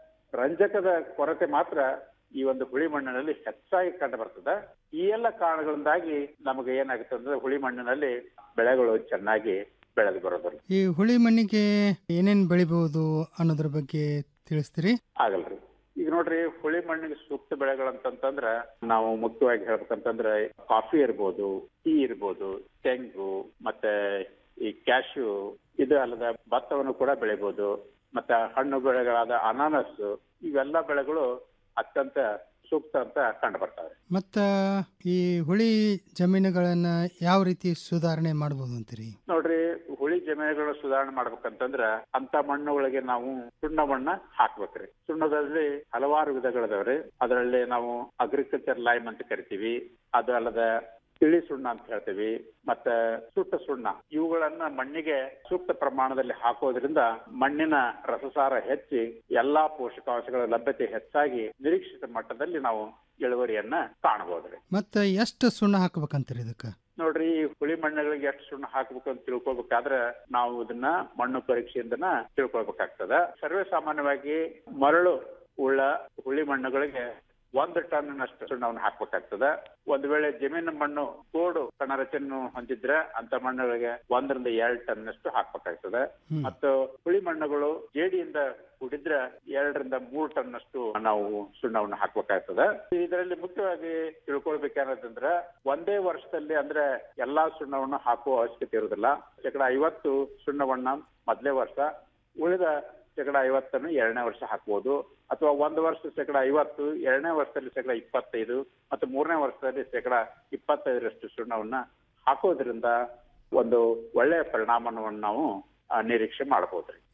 ರಂಜಕದ ಕೊರತೆ ಮಾತ್ರ ಈ ಒಂದು ಹುಳಿ ಮಣ್ಣಿನಲ್ಲಿ ಹೆಚ್ಚಾಗಿ ಕಂಡು ಬರ್ತದೆ ಈ ಎಲ್ಲ ಕಾರಣಗಳಿಂದಾಗಿ ನಮಗೆ ಏನಾಗುತ್ತೆ ಅಂದ್ರೆ ಹುಳಿ ಮಣ್ಣಿನಲ್ಲಿ ಬೆಳೆಗಳು ಚೆನ್ನಾಗಿ ಬೆಳೆದು ಬರೋದಿಲ್ಲ ಈ ಹುಳಿ ಮಣ್ಣಿಗೆ ಏನೇನ್ ಬೆಳಿಬಹುದು ಅನ್ನೋದ್ರ ಬಗ್ಗೆ ತಿಳಿಸ್ತೀರಿ ಆಗಲ್ರಿ ಈಗ ನೋಡ್ರಿ ಹುಳಿ ಮಣ್ಣಿಗೆ ಸೂಕ್ತ ಬೆಳೆಗಳಂತಂದ್ರ ನಾವು ಮುಖ್ಯವಾಗಿ ಹೇಳ್ಬೇಕಂತಂದ್ರೆ ಕಾಫಿ ಇರ್ಬೋದು ಟೀ ಇರ್ಬೋದು ತೆಂಗು ಮತ್ತೆ ಈ ಕ್ಯಾಶ್ಯೂ ಇದು ಅಲ್ಲದ ಭತ್ತವನ್ನು ಕೂಡ ಬೆಳಿಬಹುದು ಮತ್ತೆ ಹಣ್ಣು ಬೆಳೆಗಳಾದ ಅನಾನಸ್ ಇವೆಲ್ಲ ಬೆಳೆಗಳು ಅತ್ಯಂತ ಸೂಕ್ತ ಅಂತ ಕಂಡು ಬರ್ತವೆ ಮತ್ತ ಈ ಹುಳಿ ಜಮೀನುಗಳನ್ನ ಯಾವ ರೀತಿ ಸುಧಾರಣೆ ಮಾಡಬಹುದು ಅಂತೀರಿ ನೋಡ್ರಿ ಹುಳಿ ಜಮೀನುಗಳ ಸುಧಾರಣೆ ಮಾಡ್ಬೇಕಂತಂದ್ರ ಅಂತ ಮಣ್ಣುಗಳಿಗೆ ನಾವು ಸುಣ್ಣ ಮಣ್ಣ ಹಾಕ್ಬೇಕ್ರಿ ಸುಣ್ಣದಲ್ಲಿ ಹಲವಾರು ವಿಧಗಳಿದಾವ್ರಿ ಅದರಲ್ಲಿ ನಾವು ಅಗ್ರಿಕಲ್ಚರ್ ಲೈಮ್ ಅಂತ ಕರಿತೀವಿ ಅದು ಅಲ್ಲದ ತಿಳಿ ಸುಣ್ಣ ಅಂತ ಹೇಳ್ತೀವಿ ಮತ್ತೆ ಸುಟ್ಟ ಸುಣ್ಣ ಇವುಗಳನ್ನ ಮಣ್ಣಿಗೆ ಸೂಕ್ತ ಪ್ರಮಾಣದಲ್ಲಿ ಹಾಕೋದ್ರಿಂದ ಮಣ್ಣಿನ ರಸಸಾರ ಹೆಚ್ಚಿ ಎಲ್ಲಾ ಪೋಷಕಾಂಶಗಳ ಲಭ್ಯತೆ ಹೆಚ್ಚಾಗಿ ನಿರೀಕ್ಷಿತ ಮಟ್ಟದಲ್ಲಿ ನಾವು ಇಳುವರಿಯನ್ನ ಕಾಣಬಹುದ್ರಿ ಮತ್ತ ಎಷ್ಟು ಸುಣ್ಣ ಹಾಕ್ಬೇಕಂತೀರಿ ಇದಕ್ಕ ನೋಡ್ರಿ ಈ ಹುಳಿ ಮಣ್ಣುಗಳಿಗೆ ಎಷ್ಟು ಸುಣ್ಣ ಹಾಕ್ಬೇಕು ಅಂತ ತಿಳ್ಕೊಬೇಕಾದ್ರೆ ನಾವು ಇದನ್ನ ಮಣ್ಣು ಪರೀಕ್ಷೆಯಿಂದನ ತಿಳ್ಕೊಳ್ಬೇಕಾಗ್ತದ ಸರ್ವೇ ಸಾಮಾನ್ಯವಾಗಿ ಮರಳು ಉಳ್ಳ ಹುಳಿ ಮಣ್ಣುಗಳಿಗೆ ಒಂದು ಟನ್ನಷ್ಟು ಸುಣ್ಣವನ್ನು ಹಾಕ್ಬೇಕಾಗ್ತದ ಒಂದ್ ವೇಳೆ ಜಮೀನು ಮಣ್ಣು ಕೋಡು ಕಣ ರಚನೆ ಹೊಂದಿದ್ರೆ ಅಂತ ಮಣ್ಣುಗಳಿಗೆ ಒಂದರಿಂದ ಎರಡು ಟನ್ನಷ್ಟು ಹಾಕ್ಬೇಕಾಗ್ತದೆ ಮತ್ತು ಹುಳಿ ಮಣ್ಣುಗಳು ಜೇಡಿಯಿಂದ ಕೂಡಿದ್ರೆ ಎರಡರಿಂದ ಮೂರು ಟನ್ನಷ್ಟು ನಾವು ಸುಣ್ಣವನ್ನು ಹಾಕ್ಬೇಕಾಗ್ತದೆ ಇದರಲ್ಲಿ ಮುಖ್ಯವಾಗಿ ತಿಳ್ಕೊಳ್ಬೇಕಾದ್ರೆ ಒಂದೇ ವರ್ಷದಲ್ಲಿ ಅಂದ್ರೆ ಎಲ್ಲಾ ಸುಣ್ಣವನ್ನು ಹಾಕುವ ಅವಶ್ಯಕತೆ ಇರುವುದಿಲ್ಲ ಶೇಕಡ ಐವತ್ತು ಸುಣ್ಣವನ್ನ ಮೊದಲೇ ವರ್ಷ ಉಳಿದ ಶೇಕಡ ಐವತ್ತನ್ನು ಎರಡನೇ ವರ್ಷ ಹಾಕ್ಬೋದು ಅಥವಾ ಒಂದು ವರ್ಷ ಶೇಕಡ ಐವತ್ತು ಎರಡನೇ ವರ್ಷದಲ್ಲಿ ಶೇಕಡ ಇಪ್ಪತ್ತೈದು ಮತ್ತು ಮೂರನೇ ವರ್ಷದಲ್ಲಿ ಶೇಕಡ ಇಪ್ಪತ್ತೈದರಷ್ಟು ಸುಣ್ಣವನ್ನ ಹಾಕೋದ್ರಿಂದ ಒಂದು ಒಳ್ಳೆಯ ಪರಿಣಾಮವನ್ನು ನಾವು ಆ, ನಿರೀಕ್ಷೆ ಮಾಡಬಹುದ್ರಿ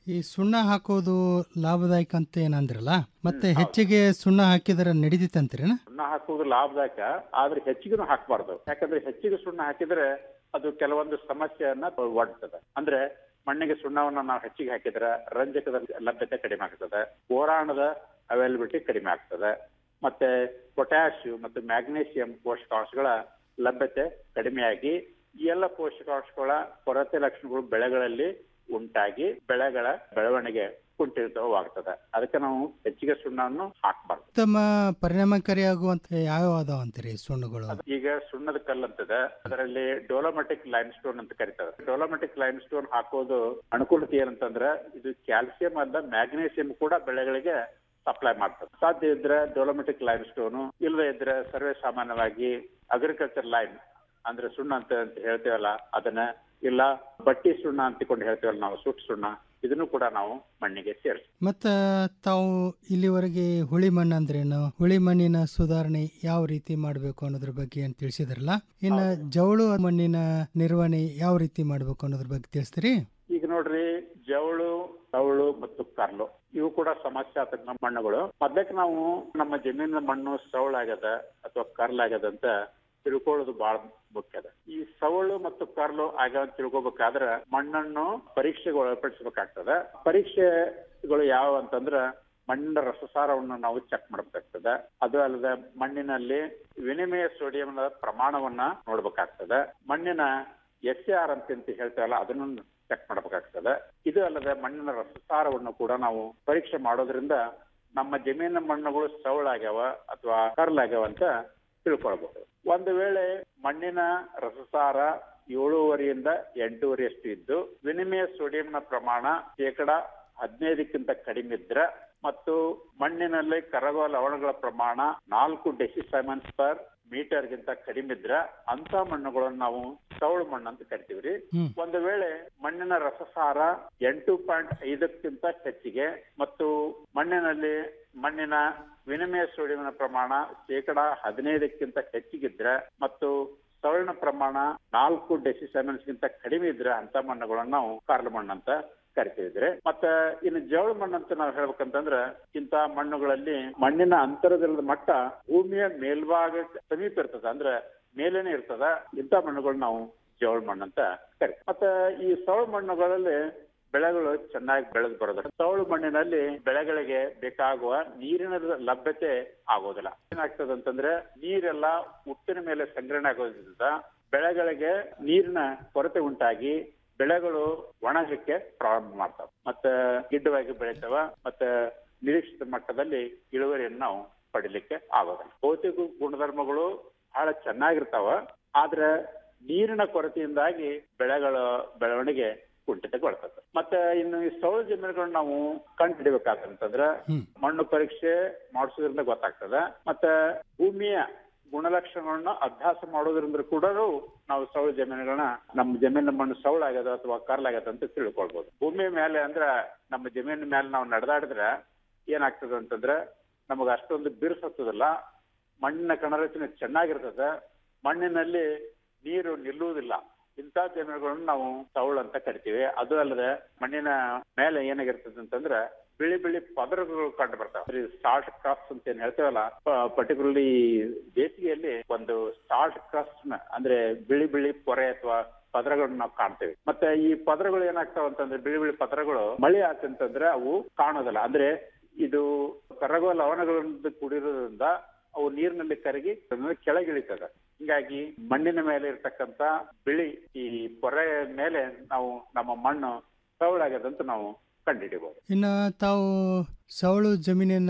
ಈ ಸುಣ್ಣ ಹಾಕೋದು ಲಾಭದಾಯಕ ಅಂತ ಏನಂದ್ರಲ್ಲ ಮತ್ತೆ ಹೆಚ್ಚಿಗೆ ಸುಣ್ಣ ಹಾಕಿದರೆ ನಡೀತಿತ್ತಂತೀರೇನ ಸುಣ್ಣ ಹಾಕುವುದು ಲಾಭದಾಯಕ ಆದ್ರೆ ಹೆಚ್ಚಿಗೆನೂ ಹಾಕಬಾರ್ದು ಯಾಕಂದ್ರೆ ಹೆಚ್ಚಿಗೆ ಸುಣ್ಣ ಹಾಕಿದ್ರೆ ಅದು ಕೆಲವೊಂದು ಸಮಸ್ಯೆಯನ್ನ ಒಡ್ತದೆ ಅಂದ್ರೆ ಮಣ್ಣಿಗೆ ಸುಣ್ಣವನ್ನ ನಾವು ಹೆಚ್ಚಿಗೆ ಹಾಕಿದ್ರೆ ರಂಜಕದ ಲಭ್ಯತೆ ಕಡಿಮೆ ಆಗ್ತದೆ ಬೋರಾಣದ ಅವೈಲಬಿಲಿಟಿ ಕಡಿಮೆ ಆಗ್ತದೆ ಮತ್ತೆ ಪೊಟ್ಯಾಷಿಯಂ ಮತ್ತು ಮ್ಯಾಗ್ನೀಷಿಯಂ ಪೋಷಕಾಂಶಗಳ ಲಭ್ಯತೆ ಕಡಿಮೆಯಾಗಿ ಈ ಎಲ್ಲ ಪೋಷಕಾಂಶಗಳ ಕೊರತೆ ಲಕ್ಷಣಗಳು ಬೆಳೆಗಳಲ್ಲಿ ಉಂಟಾಗಿ ಬೆಳೆಗಳ ಬೆಳವಣಿಗೆ ಕುಂಠಿತವಾಗ್ತದೆ ಅದಕ್ಕೆ ನಾವು ಹೆಚ್ಚಿಗೆ ಸುಣ್ಣವನ್ನು ಹಾಕಬಾರ್ದು ಉತ್ತಮ ಪರಿಣಾಮಕಾರಿಯಾಗುವಂತ ಯಾವ ಅದಾವ ಅಂತೀರಿ ಸುಣ್ಣಗಳು ಈಗ ಸುಣ್ಣದ ಕಲ್ಲು ಅಂತದ ಅದರಲ್ಲಿ ಡೋಲಮೆಟಿಕ್ ಲೈಮ್ ಸ್ಟೋನ್ ಅಂತ ಕರೀತಾರೆ ಡೋಲಮೆಟಿಕ್ ಲೈಮ್ ಸ್ಟೋನ್ ಹಾಕೋದು ಅನುಕೂಲತೆ ಏನಂತಂದ್ರೆ ಇದು ಕ್ಯಾಲ್ಸಿಯಂ ಅಲ್ಲ ಮ್ಯಾಗ್ನೀಸಿಯಂ ಕೂಡ ಬೆಳೆಗಳಿಗೆ ಸಪ್ಲೈ ಮಾಡ್ತದೆ ಸಾಧ್ಯ ಇದ್ರೆ ಡೋಲಮೆಟಿಕ್ ಲೈಮ್ ಸ್ಟೋನು ಇಲ್ಲದೆ ಇದ್ರೆ ಸರ್ವೇ ಸಾಮಾನ್ಯವಾಗಿ ಅಗ್ರಿಕಲ್ಚರ್ ಲೈಮ್ ಅಂದ್ರೆ ಸುಣ್ಣ ಅಂತ ಅಂತ ಹೇಳ್ತೇವಲ್ಲ ಅದನ್ನ ಇಲ್ಲ ಬಟ್ಟಿ ಸುಣ್ಣ ಅಂತಿಕೊಂಡು ಹೇಳ್ತೇವಲ್ಲ ನಾವು ಸುಟ್ಟು ಸುಣ್ಣ ಇದನ್ನು ಕೂಡ ನಾವು ಮಣ್ಣಿಗೆ ಸೇರಿಸಿ ಮತ್ತ ತಾವು ಇಲ್ಲಿವರೆಗೆ ಹುಳಿ ಮಣ್ಣು ಅಂದ್ರೇನು ಹುಳಿ ಮಣ್ಣಿನ ಸುಧಾರಣೆ ಯಾವ ರೀತಿ ಮಾಡಬೇಕು ಅನ್ನೋದ್ರ ಬಗ್ಗೆ ಏನ್ ತಿಳಿಸಿದ್ರಲ್ಲ ಇನ್ನ ಜವಳು ಮಣ್ಣಿನ ನಿರ್ವಹಣೆ ಯಾವ ರೀತಿ ಮಾಡಬೇಕು ಅನ್ನೋದ್ರ ಬಗ್ಗೆ ತಿಳಿಸ್ತೀರಿ ಈಗ ನೋಡ್ರಿ ಜವಳು ತವಳು ಮತ್ತು ಕರ್ಲು ಇವು ಕೂಡ ಸಮಸ್ಯಾತ್ಮಕ ಮಣ್ಣುಗಳು ಮೊದಲಕ್ಕೆ ನಾವು ನಮ್ಮ ಜಮೀನಿನ ಮಣ್ಣು ಸವಳಾಗ್ಯದ ಅಥವಾ ಕರ್ಲಾಗ್ಯದ ಅಂತ ತಿಳ್ಕೊಳ್ಳೋದು ಬಹಳ ಮುಖ್ಯ ಅದ ಈ ಸವಳು ಮತ್ತು ಕರ್ಲು ಆಗ್ಯಾವ ಅಂತ ತಿಳ್ಕೊಬೇಕಾದ್ರ ಮಣ್ಣನ್ನು ಪರೀಕ್ಷೆಗೆ ಒಳಪಡಿಸಬೇಕಾಗ್ತದ ಪರೀಕ್ಷೆಗಳು ಯಾವ ಅಂತಂದ್ರ ಮಣ್ಣಿನ ರಸಸಾರವನ್ನು ನಾವು ಚೆಕ್ ಮಾಡಬೇಕಾಗ್ತದೆ ಅದು ಅಲ್ಲದೆ ಮಣ್ಣಿನಲ್ಲಿ ವಿನಿಮಯ ಸೋಡಿಯಂನ ಪ್ರಮಾಣವನ್ನ ನೋಡ್ಬೇಕಾಗ್ತದೆ ಮಣ್ಣಿನ ಎಸ್ ಆರ್ ಅಂತ ಹೇಳ್ತೇವಲ್ಲ ಅದನ್ನು ಚೆಕ್ ಮಾಡಬೇಕಾಗ್ತದೆ ಇದು ಅಲ್ಲದೆ ಮಣ್ಣಿನ ರಸಸಾರವನ್ನು ಕೂಡ ನಾವು ಪರೀಕ್ಷೆ ಮಾಡೋದ್ರಿಂದ ನಮ್ಮ ಜಮೀನಿನ ಮಣ್ಣುಗಳು ಸವಳಾಗ್ಯಾವ ಅಥವಾ ಕರ್ಲಾಗ್ಯಾವ ಅಂತ ತಿಳ್ಕೊಳ್ಬಹುದು ಒಂದು ವೇಳೆ ಮಣ್ಣಿನ ರಸಸಾರ ಏಳೂವರೆಯಿಂದ ಎಂಟೂವರೆಯಷ್ಟು ಇದ್ದು ವಿನಿಮಯ ಸೋಡಿಯಂನ ಪ್ರಮಾಣ ಶೇಕಡ ಹದಿನೈದಕ್ಕಿಂತ ಕಡಿಮೆ ಇದ್ರೆ ಮತ್ತು ಮಣ್ಣಿನಲ್ಲಿ ಕರಗುವ ಲವಣಗಳ ಪ್ರಮಾಣ ನಾಲ್ಕು ಡೆಸಿಸೈಮನ್ಸ್ ಪರ್ ಮೀಟರ್ ಗಿಂತ ಕಡಿಮೆ ಇದ್ರೆ ಅಂತ ಮಣ್ಣುಗಳನ್ನು ನಾವು ಸವಳು ಮಣ್ಣು ಅಂತ ಕರಿತೀವ್ರಿ ಒಂದು ವೇಳೆ ಮಣ್ಣಿನ ರಸಸಾರ ಎಂಟು ಪಾಯಿಂಟ್ ಐದಕ್ಕಿಂತ ಹೆಚ್ಚಿಗೆ ಮತ್ತು ಮಣ್ಣಿನಲ್ಲಿ ಮಣ್ಣಿನ ವಿನಿಮಯ ಸೋಡಿಯಂನ ಪ್ರಮಾಣ ಶೇಕಡ ಹದಿನೈದಕ್ಕಿಂತ ಹೆಚ್ಚಿಗಿದ್ರೆ ಮತ್ತು ಸವಳಿನ ಪ್ರಮಾಣ ನಾಲ್ಕು ಡೆಸಿಸೆಮೆನ್ಸ್ ಗಿಂತ ಕಡಿಮೆ ಇದ್ರೆ ಅಂತ ಮಣ್ಣುಗಳನ್ನು ನಾವು ಕಾರ್ಲು ಮಣ್ಣು ಅಂತ ಕರಿತಿದ್ರೆ ಮತ್ತೆ ಇನ್ನು ಜವಳು ಮಣ್ಣು ಅಂತ ನಾವು ಹೇಳ್ಬೇಕಂತಂದ್ರ ಇಂತ ಮಣ್ಣುಗಳಲ್ಲಿ ಮಣ್ಣಿನ ಅಂತರಜಲದ ಮಟ್ಟ ಭೂಮಿಯ ಮೇಲ್ಭಾಗ ಸಮೀಪ ಇರ್ತದ ಅಂದ್ರೆ ಮೇಲೇನೆ ಇರ್ತದ ಇಂಥ ಮಣ್ಣುಗಳು ನಾವು ಜವಳು ಮಣ್ಣು ಅಂತ ಕರಿತೀವಿ ಮತ್ತೆ ಈ ಸವಳು ಮಣ್ಣುಗಳಲ್ಲಿ ಬೆಳೆಗಳು ಚೆನ್ನಾಗಿ ಬೆಳೆದು ಬರೋದು ಸವಳು ಮಣ್ಣಿನಲ್ಲಿ ಬೆಳೆಗಳಿಗೆ ಬೇಕಾಗುವ ನೀರಿನ ಲಭ್ಯತೆ ಆಗೋದಿಲ್ಲ ಏನಾಗ್ತದೆ ಅಂತಂದ್ರೆ ನೀರೆಲ್ಲ ಉಪ್ಪಿನ ಮೇಲೆ ಸಂಗ್ರಹಣೆ ಆಗೋದ್ರಿಂದ ಬೆಳೆಗಳಿಗೆ ನೀರಿನ ಕೊರತೆ ಉಂಟಾಗಿ ಬೆಳೆಗಳು ಒಣಗಕ್ಕೆ ಪ್ರಾರಂಭ ಮಾಡ್ತಾವ ಮತ್ತೆ ಗಿಡ್ಡವಾಗಿ ಬೆಳಿತಾವ ಮತ್ತೆ ನಿರೀಕ್ಷಿತ ಮಟ್ಟದಲ್ಲಿ ಇಳುವರಿಯನ್ನು ನಾವು ಪಡಿಲಿಕ್ಕೆ ಆಗೋದಿಲ್ಲ ಭೌತಿಕ ಗುಣಧರ್ಮಗಳು ಬಹಳ ಚೆನ್ನಾಗಿರ್ತಾವ ಆದ್ರೆ ನೀರಿನ ಕೊರತೆಯಿಂದಾಗಿ ಬೆಳೆಗಳ ಬೆಳವಣಿಗೆ ಕುಂಠಿತಗೊಳ್ತದೆ ಮತ್ತೆ ಇನ್ನು ಈ ಸೌರ ಜಮೀನುಗಳನ್ನ ನಾವು ಕಂಡು ಹಿಡಿಬೇಕಾದಂತಂದ್ರ ಮಣ್ಣು ಪರೀಕ್ಷೆ ಮಾಡಿಸೋದ್ರಿಂದ ಗೊತ್ತಾಗ್ತದೆ ಮತ್ತೆ ಭೂಮಿಯ ಗುಣಲಕ್ಷಣಗಳನ್ನ ಅಭ್ಯಾಸ ಮಾಡೋದ್ರಿಂದ ಕೂಡ ನಾವು ಸೌಳ ಜಮೀನುಗಳನ್ನ ನಮ್ಮ ಜಮೀನಿನ ಮಣ್ಣು ಸೌಳಾಗ್ಯದ ಅಥವಾ ಕರ್ಲಾಗ್ಯದ ಅಂತ ತಿಳ್ಕೊಳ್ಬಹುದು ಭೂಮಿ ಮೇಲೆ ಅಂದ್ರ ನಮ್ಮ ಜಮೀನಿನ ಮೇಲೆ ನಾವು ನಡೆದಾಡಿದ್ರೆ ಏನಾಗ್ತದೆ ಅಂತಂದ್ರೆ ನಮಗ ಅಷ್ಟೊಂದು ಬಿರುಸು ಹತ್ತದಿಲ್ಲ ಮಣ್ಣಿನ ಕಣರಚನೆ ಚೆನ್ನಾಗಿರ್ತದೆ ಮಣ್ಣಿನಲ್ಲಿ ನೀರು ನಿಲ್ಲುವುದಿಲ್ಲ ಇಂಥ ಜಮೀನುಗಳನ್ನು ನಾವು ಸೌಳು ಅಂತ ಕರಿತೀವಿ ಅದು ಅಲ್ಲದೆ ಮಣ್ಣಿನ ಮೇಲೆ ಏನಾಗಿರ್ತದೆ ಅಂತಂದ್ರೆ ಬಿಳಿ ಬಿಳಿ ಪದರಗಳು ಕಂಡು ಬರ್ತಾವೆ ಸಾಲ್ಟ್ ಕ್ರಾಸ್ ಅಂತ ಏನ್ ಹೇಳ್ತೇವಲ್ಲ ಪರ್ಟಿಕ್ಯುಲರ್ಲಿ ಬೇಸಿಗೆಯಲ್ಲಿ ಒಂದು ಸಾಲ್ಟ್ ಕ್ರಾಸ್ ಅಂದ್ರೆ ಬಿಳಿ ಬಿಳಿ ಪೊರೆ ಅಥವಾ ಪದರಗಳನ್ನ ನಾವು ಕಾಣ್ತೇವೆ ಮತ್ತೆ ಈ ಪದರಗಳು ಏನಾಗ್ತಾವ ಅಂತಂದ್ರೆ ಬಿಳಿ ಬಿಳಿ ಪದರಗಳು ಮಳೆ ಆತಂತಂದ್ರೆ ಅವು ಕಾಣೋದಿಲ್ಲ ಅಂದ್ರೆ ಇದು ಕರಗುವ ಲವಣಗಳಿಂದ ಕೂಡಿರೋದ್ರಿಂದ ಅವು ನೀರಿನಲ್ಲಿ ಕರಗಿ ಕೆಳಗಿಳಿತದೆ ಹಿಂಗಾಗಿ ಮಣ್ಣಿನ ಮೇಲೆ ಇರ್ತಕ್ಕಂತ ಬಿಳಿ ಈ ಪೊರೆ ಮೇಲೆ ನಾವು ನಮ್ಮ ಮಣ್ಣು ಸವಳಾಗ್ಯದಂತ ನಾವು ಕಂಡುಹಿಡಿಬಹುದು ಇನ್ನು ತಾವು ಸವಳು ಜಮೀನಿನ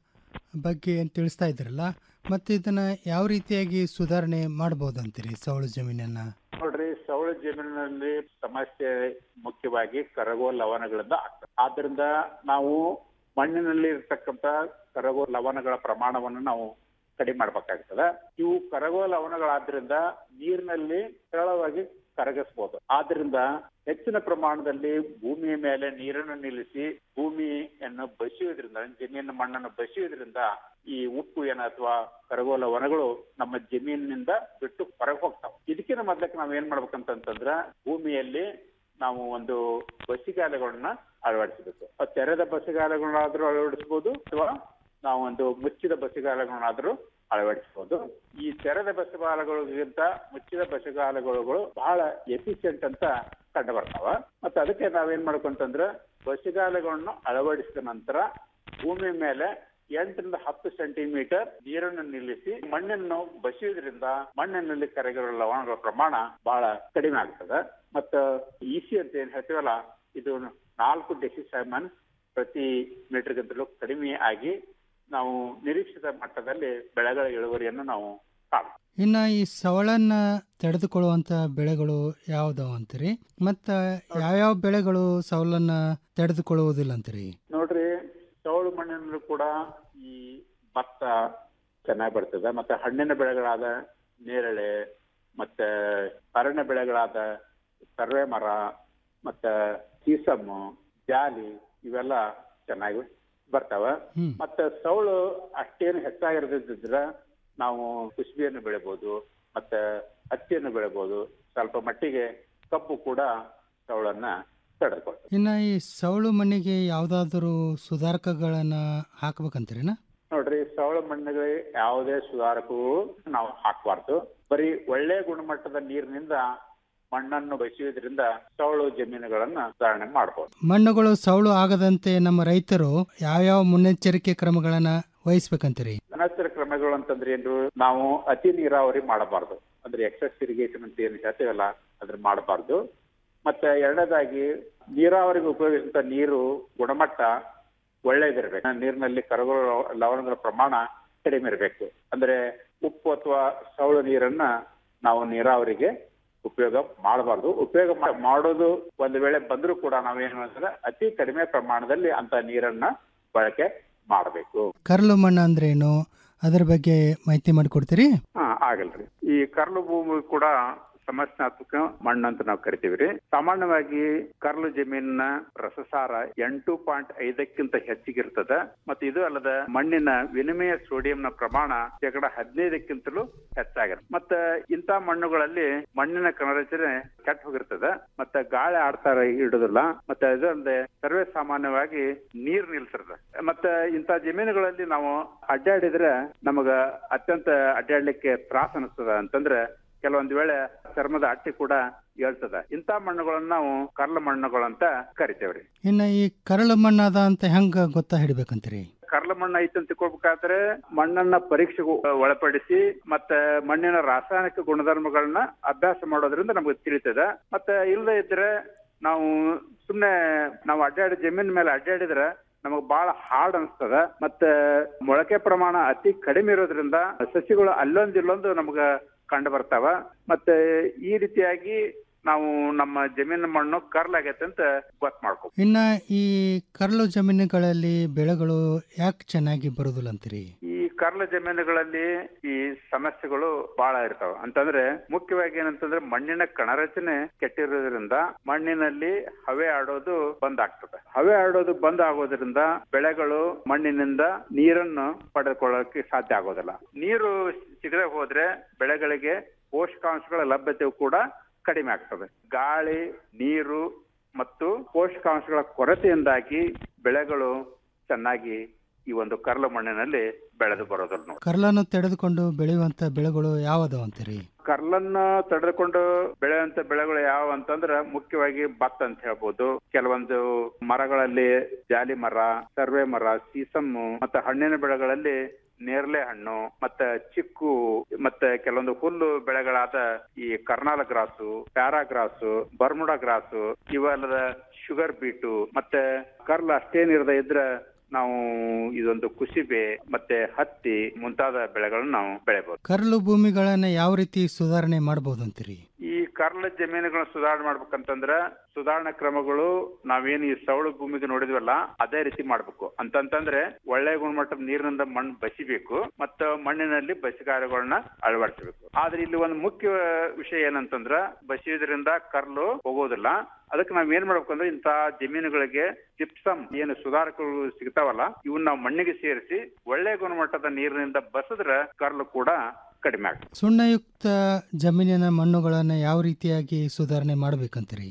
ಬಗ್ಗೆ ಏನ್ ತಿಳಿಸ್ತಾ ಇದ್ರಲ್ಲ ಮತ್ತೆ ಇದನ್ನ ಯಾವ ರೀತಿಯಾಗಿ ಸುಧಾರಣೆ ಮಾಡಬಹುದು ಅಂತೀರಿ ಸವಳು ಜಮೀನನ್ನ ನೋಡ್ರಿ ಸವಳ ಜಮೀನಿನಲ್ಲಿ ಸಮಸ್ಯೆ ಮುಖ್ಯವಾಗಿ ಕರಗುವ ಲವಣಗಳಿಂದ ಆಗ್ತದೆ ಆದ್ರಿಂದ ನಾವು ಮಣ್ಣಿನಲ್ಲಿ ಇರ್ತಕ್ಕಂತ ಕರಗುವ ಲವಣಗಳ ಪ್ರಮಾಣವನ್ನು ನಾವು ಕಡಿಮೆ ಮಾಡ್ಬೇಕಾಗ್ತದೆ ಇವು ಕರಗುವ ಲವಣಗಳಾದ್ರಿಂದ ನೀರಿನಲ್ಲಿ ಸರಳವಾಗಿ ಕರಗಿಸಬಹುದು ಆದ್ರಿಂದ ಹೆಚ್ಚಿನ ಪ್ರಮಾಣದಲ್ಲಿ ಭೂಮಿಯ ಮೇಲೆ ನೀರನ್ನು ನಿಲ್ಲಿಸಿ ಭೂಮಿಯನ್ನು ಬಸಿಯುವುದರಿಂದ ಜಮೀನಿನ ಮಣ್ಣನ್ನು ಬಸಿಯುವುದರಿಂದ ಈ ಉಪ್ಪು ಏನ ಅಥವಾ ಕರಗುವ ಲವಣಗಳು ನಮ್ಮ ಜಮೀನಿನಿಂದ ಬಿಟ್ಟು ಹೊರಗೆ ಹೋಗ್ತಾವ ಇದಕ್ಕಿಂತ ಮೊದ್ಲಕ್ಕೆ ನಾವ್ ಏನ್ ಮಾಡ್ಬೇಕಂತಂದ್ರ ಭೂಮಿಯಲ್ಲಿ ನಾವು ಒಂದು ಬಸಿಗಾಲಗಳನ್ನ ಅಳವಡಿಸಬೇಕು ಅದು ತೆರೆದ ಬಸಿಗಾಲಗಳನ್ನಾದ್ರೂ ಅಳವಡಿಸಬಹುದು ಅಥವಾ ನಾವು ಒಂದು ಮುಚ್ಚಿದ ಬಸಿಗಾಲಗಳನ್ನಾದ್ರೂ ಅಳವಡಿಸಬಹುದು ಈ ತೆರೆದ ಬಸಗಾಲಗಳಿಗಿಂತ ಮುಚ್ಚಿದ ಬಸಗಾಲಗಳು ಬಹಳ ಎಫಿಷಿಯಂಟ್ ಅಂತ ಕಂಡು ಬರ್ತಾವ ಮತ್ತೆ ಅದಕ್ಕೆ ನಾವೇನ್ ಮಾಡ್ಕೊಂತಂದ್ರ ಬಸಿಗಾಲಗಳನ್ನು ಅಳವಡಿಸಿದ ನಂತರ ಭೂಮಿ ಮೇಲೆ ಎಂಟರಿಂದ ಹತ್ತು ಸೆಂಟಿಮೀಟರ್ ನೀರನ್ನು ನಿಲ್ಲಿಸಿ ಮಣ್ಣನ್ನು ಬಸಿಯುವುದರಿಂದ ಮಣ್ಣಿನಲ್ಲಿ ಕರಗಿರುವ ಲವಣಗಳ ಪ್ರಮಾಣ ಬಹಳ ಕಡಿಮೆ ಆಗ್ತದೆ ಮತ್ತ ಇಸಿ ಅಂತ ಏನ್ ಹೇಳ್ತೀವಲ್ಲ ಇದು ನಾಲ್ಕು ಡೆಸಿಸೈಮನ್ ಪ್ರತಿ ಮೀಟರ್ಗಿಂತಲೂ ಕಡಿಮೆ ಆಗಿ ನಾವು ನಿರೀಕ್ಷಿತ ಮಟ್ಟದಲ್ಲಿ ಬೆಳೆಗಳ ಇಳುವರಿಯನ್ನು ನಾವು ಕಾಣಬಹುದು ಇನ್ನು ಈ ಸವಳನ್ನ ತಡೆದುಕೊಳ್ಳುವಂತ ಬೆಳೆಗಳು ಯಾವ್ದಾವ ಅಂತೀರಿ ಮತ್ತ ಯಾವ್ಯಾವ ಬೆಳೆಗಳು ಸವಲನ್ನ ತಡೆದುಕೊಳ್ಳುವುದಿಲ್ಲ ಅಂತೀರಿ ನೋಡ್ರಿ ಸೌಳು ಮಣ್ಣಿನಲ್ಲೂ ಕೂಡ ಈ ಭತ್ತ ಚೆನ್ನಾಗಿ ಬರ್ತದೆ ಮತ್ತೆ ಹಣ್ಣಿನ ಬೆಳೆಗಳಾದ ನೇರಳೆ ಮತ್ತೆ ಅರಣ್ಯ ಬೆಳೆಗಳಾದ ಸರ್ವೆ ಮರ ಮತ್ತೆ ಸೀಸಮ್ಮು ಜಾಲಿ ಇವೆಲ್ಲ ಚೆನ್ನಾಗಿ ಬರ್ತಾವ ಮತ್ತೆ ಸೌಳು ಅಷ್ಟೇನು ಹೆಚ್ಚಾಗಿರದಿದ್ರ ನಾವು ಕುಸುಬಿಯನ್ನು ಬೆಳಿಬಹುದು ಮತ್ತೆ ಹತ್ತಿಯನ್ನು ಬೆಳಿಬಹುದು ಸ್ವಲ್ಪ ಮಟ್ಟಿಗೆ ಕಬ್ಬು ಕೂಡ ಸೌಳನ್ನ ತಡೆದುಕೊಳ್ತದೆ ಇನ್ನು ಈ ಸವಳು ಮಣ್ಣಿಗೆ ಯಾವ್ದಾದ್ರು ಸುಧಾರಕಗಳನ್ನ ಹಾಕ್ಬೇಕಂತೀರಿನ ನೋಡ್ರಿ ಸೌಳ ಮಣ್ಣಿಗೆ ಯಾವುದೇ ಸುಧಾರಕವು ನಾವು ಹಾಕಬಾರ್ದು ಬರೀ ಒಳ್ಳೆ ಗುಣಮಟ್ಟದ ನೀರಿನಿಂದ ಮಣ್ಣನ್ನು ಬಸಿಯುವುದರಿಂದ ಸೌಳು ಜಮೀನುಗಳನ್ನ ಸುಧಾರಣೆ ಮಾಡಬಹುದು ಮಣ್ಣುಗಳು ಸವಳು ಆಗದಂತೆ ನಮ್ಮ ರೈತರು ಯಾವ್ಯಾವ ಮುನ್ನೆಚ್ಚರಿಕೆ ಕ್ರಮಗಳನ್ನ ವಹಿಸ್ಬೇಕಂತೀರಿ ಅನಂತರ ಕ್ರಮಗಳು ಅಂತಂದ್ರೆ ಏನು ನಾವು ಅತಿ ನೀರಾವರಿ ಮಾಡಬಾರ್ದು ಅಂದ್ರೆ ಎಕ್ಸೆಸ್ ಇರಿಗೇಷನ್ ಅಂತ ಏನು ಹೇಳ್ತೀವಲ್ಲ ಅದ್ರ ಮಾಡಬಾರ್ದು ಮತ್ತೆ ಎರಡನೇದಾಗಿ ನೀರಾವರಿಗೆ ಉಪಯೋಗಿಸುವಂತ ನೀರು ಗುಣಮಟ್ಟ ಒಳ್ಳೇದಿರ್ಬೇಕು ನೀರಿನಲ್ಲಿ ಕರಗುವ ಲವಣಗಳ ಪ್ರಮಾಣ ಕಡಿಮೆ ಇರಬೇಕು ಅಂದ್ರೆ ಉಪ್ಪು ಅಥವಾ ಸವಳು ನೀರನ್ನ ನಾವು ನೀರಾವರಿಗೆ ಉಪಯೋಗ ಮಾಡಬಾರ್ದು ಉಪಯೋಗ ಮಾ- ಮಾಡೋದು ಒಂದು ವೇಳೆ ಬಂದರೂ ಕೂಡ ನಾವೇನು ಅಂದ್ರೆ ಅತಿ ಕಡಿಮೆ ಪ್ರಮಾಣದಲ್ಲಿ ಅಂತ ನೀರನ್ನ ಬಳಕೆ ಮಾಡಬೇಕು ಕರ್ಲು ಮಣ್ಣು ಅಂದ್ರೇನು ಅದರ ಬಗ್ಗೆ ಮಾಹಿತಿ ಮಾಡಿಕೊಡ್ತೀರಿ ಹಾ ಆಗಲ್ರಿ ಈ ಕರ್ಲು ಭೂಮಿ ಕೂಡ ಸಮಸ್ಯಾತ್ಮಕ ಮಣ್ಣು ಅಂತ ನಾವು ಕರಿತೀವಿ ರೀ ಸಾಮಾನ್ಯವಾಗಿ ಕರ್ಲು ಜಮೀನಿನ ರಸಸಾರ ಎಂಟು ಪಾಯಿಂಟ್ ಐದಕ್ಕಿಂತ ಹೆಚ್ಚಿಗಿರ್ತದ ಮತ್ತೆ ಇದು ಅಲ್ಲದ ಮಣ್ಣಿನ ವಿನಿಮಯ ಸೋಡಿಯಂನ ಪ್ರಮಾಣ ಶೇಕಡ ಹದಿನೈದಕ್ಕಿಂತಲೂ ಹೆಚ್ಚಾಗಿರುತ್ತೆ ಮತ್ತೆ ಇಂಥ ಮಣ್ಣುಗಳಲ್ಲಿ ಮಣ್ಣಿನ ಕಣರಚನೆ ಕೆಟ್ಟ ಹೋಗಿರ್ತದ ಮತ್ತೆ ಗಾಳಿ ಆಡ್ತಾ ಇಡುದಿಲ್ಲ ಮತ್ತೆ ಇದಲ್ಲದೆ ಸರ್ವೇ ಸಾಮಾನ್ಯವಾಗಿ ನೀರ್ ನಿಲ್ಸಿರ್ತದೆ ಮತ್ತೆ ಇಂಥ ಜಮೀನುಗಳಲ್ಲಿ ನಾವು ಅಡ್ಡಾಡಿದ್ರೆ ನಮಗ ಅತ್ಯಂತ ಅಡ್ಡಾಡ್ಲಿಕ್ಕೆ ತ್ರಾಸ ಅನಿಸ್ತದ ಅಂತಂದ್ರೆ ಕೆಲವೊಂದು ವೇಳೆ ಚರ್ಮದ ಅಟ್ಟಿ ಕೂಡ ಹೇಳ್ತದ ಇಂಥ ಮಣ್ಣುಗಳನ್ನ ನಾವು ಕರ್ಲ ಮಣ್ಣುಗಳಂತ ಕರಿತೇವ್ರಿ ಇನ್ನು ಈ ಕರಳು ಮಣ್ಣಾದ ಅಂತ ಹೆಂಗ ಗೊತ್ತಾ ಹಿಡಿಬೇಕಂತೀರಿ ಕರ್ಲ ಮಣ್ಣು ಐತೆ ಅಂತ ತಿಳ್ಕೊಬೇಕಾದ್ರೆ ಮಣ್ಣನ್ನ ಪರೀಕ್ಷೆಗೆ ಒಳಪಡಿಸಿ ಮತ್ತೆ ಮಣ್ಣಿನ ರಾಸಾಯನಿಕ ಗುಣಧರ್ಮಗಳನ್ನ ಅಭ್ಯಾಸ ಮಾಡೋದ್ರಿಂದ ನಮಗೆ ತಿಳಿತದ ಮತ್ತೆ ಇಲ್ಲದೆ ಇದ್ರೆ ನಾವು ಸುಮ್ನೆ ನಾವು ಅಡ್ಡಾಡಿ ಜಮೀನ್ ಮೇಲೆ ಅಡ್ಡಾಡಿದ್ರೆ ನಮಗ್ ಬಹಳ ಹಾರ್ಡ್ ಅನಿಸ್ತದ ಮತ್ತೆ ಮೊಳಕೆ ಪ್ರಮಾಣ ಅತಿ ಕಡಿಮೆ ಇರೋದ್ರಿಂದ ಸಸಿಗಳು ಅಲ್ಲೊಂದು ಇಲ್ಲೊಂದು ನಮಗ ಕಂಡು ಬರ್ತಾವ ಮತ್ತೆ ಈ ರೀತಿಯಾಗಿ ನಾವು ನಮ್ಮ ಜಮೀನು ಮಣ್ಣು ಕರ್ಲಾಗೈತೆ ಅಂತ ಗೊತ್ತು ಮಾಡ್ಕೊ ಇನ್ನ ಈ ಕರ್ಲು ಜಮೀನುಗಳಲ್ಲಿ ಬೆಳೆಗಳು ಯಾಕೆ ಚೆನ್ನಾಗಿ ಬರುದಿಲ್ಲ ಅಂತೀರಿ ಈ ಕರ್ಲ ಜಮೀನುಗಳಲ್ಲಿ ಈ ಸಮಸ್ಯೆಗಳು ಬಹಳ ಇರ್ತಾವ ಅಂತಂದ್ರೆ ಮುಖ್ಯವಾಗಿ ಏನಂತಂದ್ರೆ ಮಣ್ಣಿನ ಕಣರಚನೆ ಕೆಟ್ಟಿರೋದ್ರಿಂದ ಮಣ್ಣಿನಲ್ಲಿ ಹವೆ ಆಡೋದು ಬಂದ್ ಆಗ್ತದೆ ಹವೆ ಆಡೋದು ಬಂದ್ ಆಗೋದ್ರಿಂದ ಬೆಳೆಗಳು ಮಣ್ಣಿನಿಂದ ನೀರನ್ನು ಪಡೆದುಕೊಳ್ಳೋಕೆ ಸಾಧ್ಯ ಆಗೋದಿಲ್ಲ ನೀರು ಸಿಗದೆ ಹೋದ್ರೆ ಬೆಳೆಗಳಿಗೆ ಪೋಷಕಾಂಶಗಳ ಲಭ್ಯತೆಯು ಕೂಡ ಕಡಿಮೆ ಆಗ್ತದೆ ಗಾಳಿ ನೀರು ಮತ್ತು ಪೋಷಕಾಂಶಗಳ ಕೊರತೆಯಿಂದಾಗಿ ಬೆಳೆಗಳು ಚೆನ್ನಾಗಿ ಈ ಒಂದು ಕರ್ಲು ಮಣ್ಣಿನಲ್ಲಿ ಬೆಳೆದು ಬರೋದಿಲ್ಲ ನೋಡಿ ಕರ್ಲನ್ನು ತೆಗೆದುಕೊಂಡು ಬೆಳೆಯುವಂತ ಬೆಳೆಗಳು ಯಾವದಾವ ಅಂತೀರಿ ಕರ್ಲನ್ನ ತಡೆದುಕೊಂಡು ಬೆಳೆಯುವಂತ ಬೆಳೆಗಳು ಯಾವ ಅಂತಂದ್ರ ಮುಖ್ಯವಾಗಿ ಭತ್ತ ಅಂತ ಹೇಳ್ಬೋದು ಕೆಲವೊಂದು ಮರಗಳಲ್ಲಿ ಜಾಲಿ ಮರ ಸರ್ವೆ ಮರ ಸೀಸಮ್ಮು ಮತ್ತೆ ಹಣ್ಣಿನ ಬೆಳೆಗಳಲ್ಲಿ ನೇರಳೆ ಹಣ್ಣು ಮತ್ತೆ ಚಿಕ್ಕು ಮತ್ತೆ ಕೆಲವೊಂದು ಹುಲ್ಲು ಬೆಳೆಗಳಾದ ಈ Karnal grass para grass Bermuda grass ಇವೆಲ್ಲದ ಶುಗರ್ ಬೀಟು ಮತ್ತೆ ಕರ್ಲ್ ಅಷ್ಟೇನಿರದೆ ಇದ್ರೆ ನಾವು ಇದೊಂದು ಕುಸಿಬೆ ಮತ್ತೆ ಹತ್ತಿ ಮುಂತಾದ ಬೆಳೆಗಳನ್ನು ನಾವು ಬೆಳೆಬಹುದು ಕರ್ಲು ಭೂಮಿಗಳನ್ನ ಯಾವ ರೀತಿ ಸುಧಾರಣೆ ಮಾಡಬಹುದು ಅಂತೀರಿ ಈ ಕರ್ಲ ಜಮೀನುಗಳನ್ನ ಸುಧಾರಣೆ ಮಾಡ್ಬೇಕಂತಂದ್ರ ಸುಧಾರಣಾ ಕ್ರಮಗಳು ನಾವೇನು ಈ ಸವಳು ಭೂಮಿಗೆ ನೋಡಿದ್ವಲ್ಲ ಅದೇ ರೀತಿ ಮಾಡ್ಬೇಕು ಅಂತಂತಂದ್ರೆ ಒಳ್ಳೆ ಗುಣಮಟ್ಟದ ನೀರಿನಿಂದ ಮಣ್ಣು ಬಸಿಬೇಕು ಮತ್ತ ಮಣ್ಣಿನಲ್ಲಿ ಬಸಿಗಾರಗಳನ್ನ ಅಳವಡಿಸಬೇಕು ಆದ್ರೆ ಇಲ್ಲಿ ಒಂದು ಮುಖ್ಯ ವಿಷಯ ಏನಂತಂದ್ರ ಬಸಿಯೋದ್ರಿಂದ ಕರ್ಲು ಹೋಗೋದಿಲ್ಲ ಅದಕ್ಕೆ ನಾವ್ ಏನ್ ಮಾಡ್ಬೇಕು ಅಂದ್ರೆ ಇಂತ ಜಮೀನುಗಳಿಗೆ ಜಿಪ್ಸಮ್ ಏನು ಸುಧಾರಕಗಳು ಸಿಗ್ತಾವಲ್ಲ ಇವನ್ನ ನಾವು ಮಣ್ಣಿಗೆ ಸೇರಿಸಿ ಒಳ್ಳೆ ಗುಣಮಟ್ಟದ ನೀರಿನಿಂದ ಬಸದ್ರ ಕರ್ಲು ಕೂಡ ಕಡಿಮೆ ಆಗ್ತದೆ ಸುಣ್ಣಯುಕ್ತ ಜಮೀನಿನ ಮಣ್ಣುಗಳನ್ನ ಯಾವ ರೀತಿಯಾಗಿ ಸುಧಾರಣೆ ಮಾಡ್ಬೇಕಂತೀರಿ ನೋಡ್ರಿ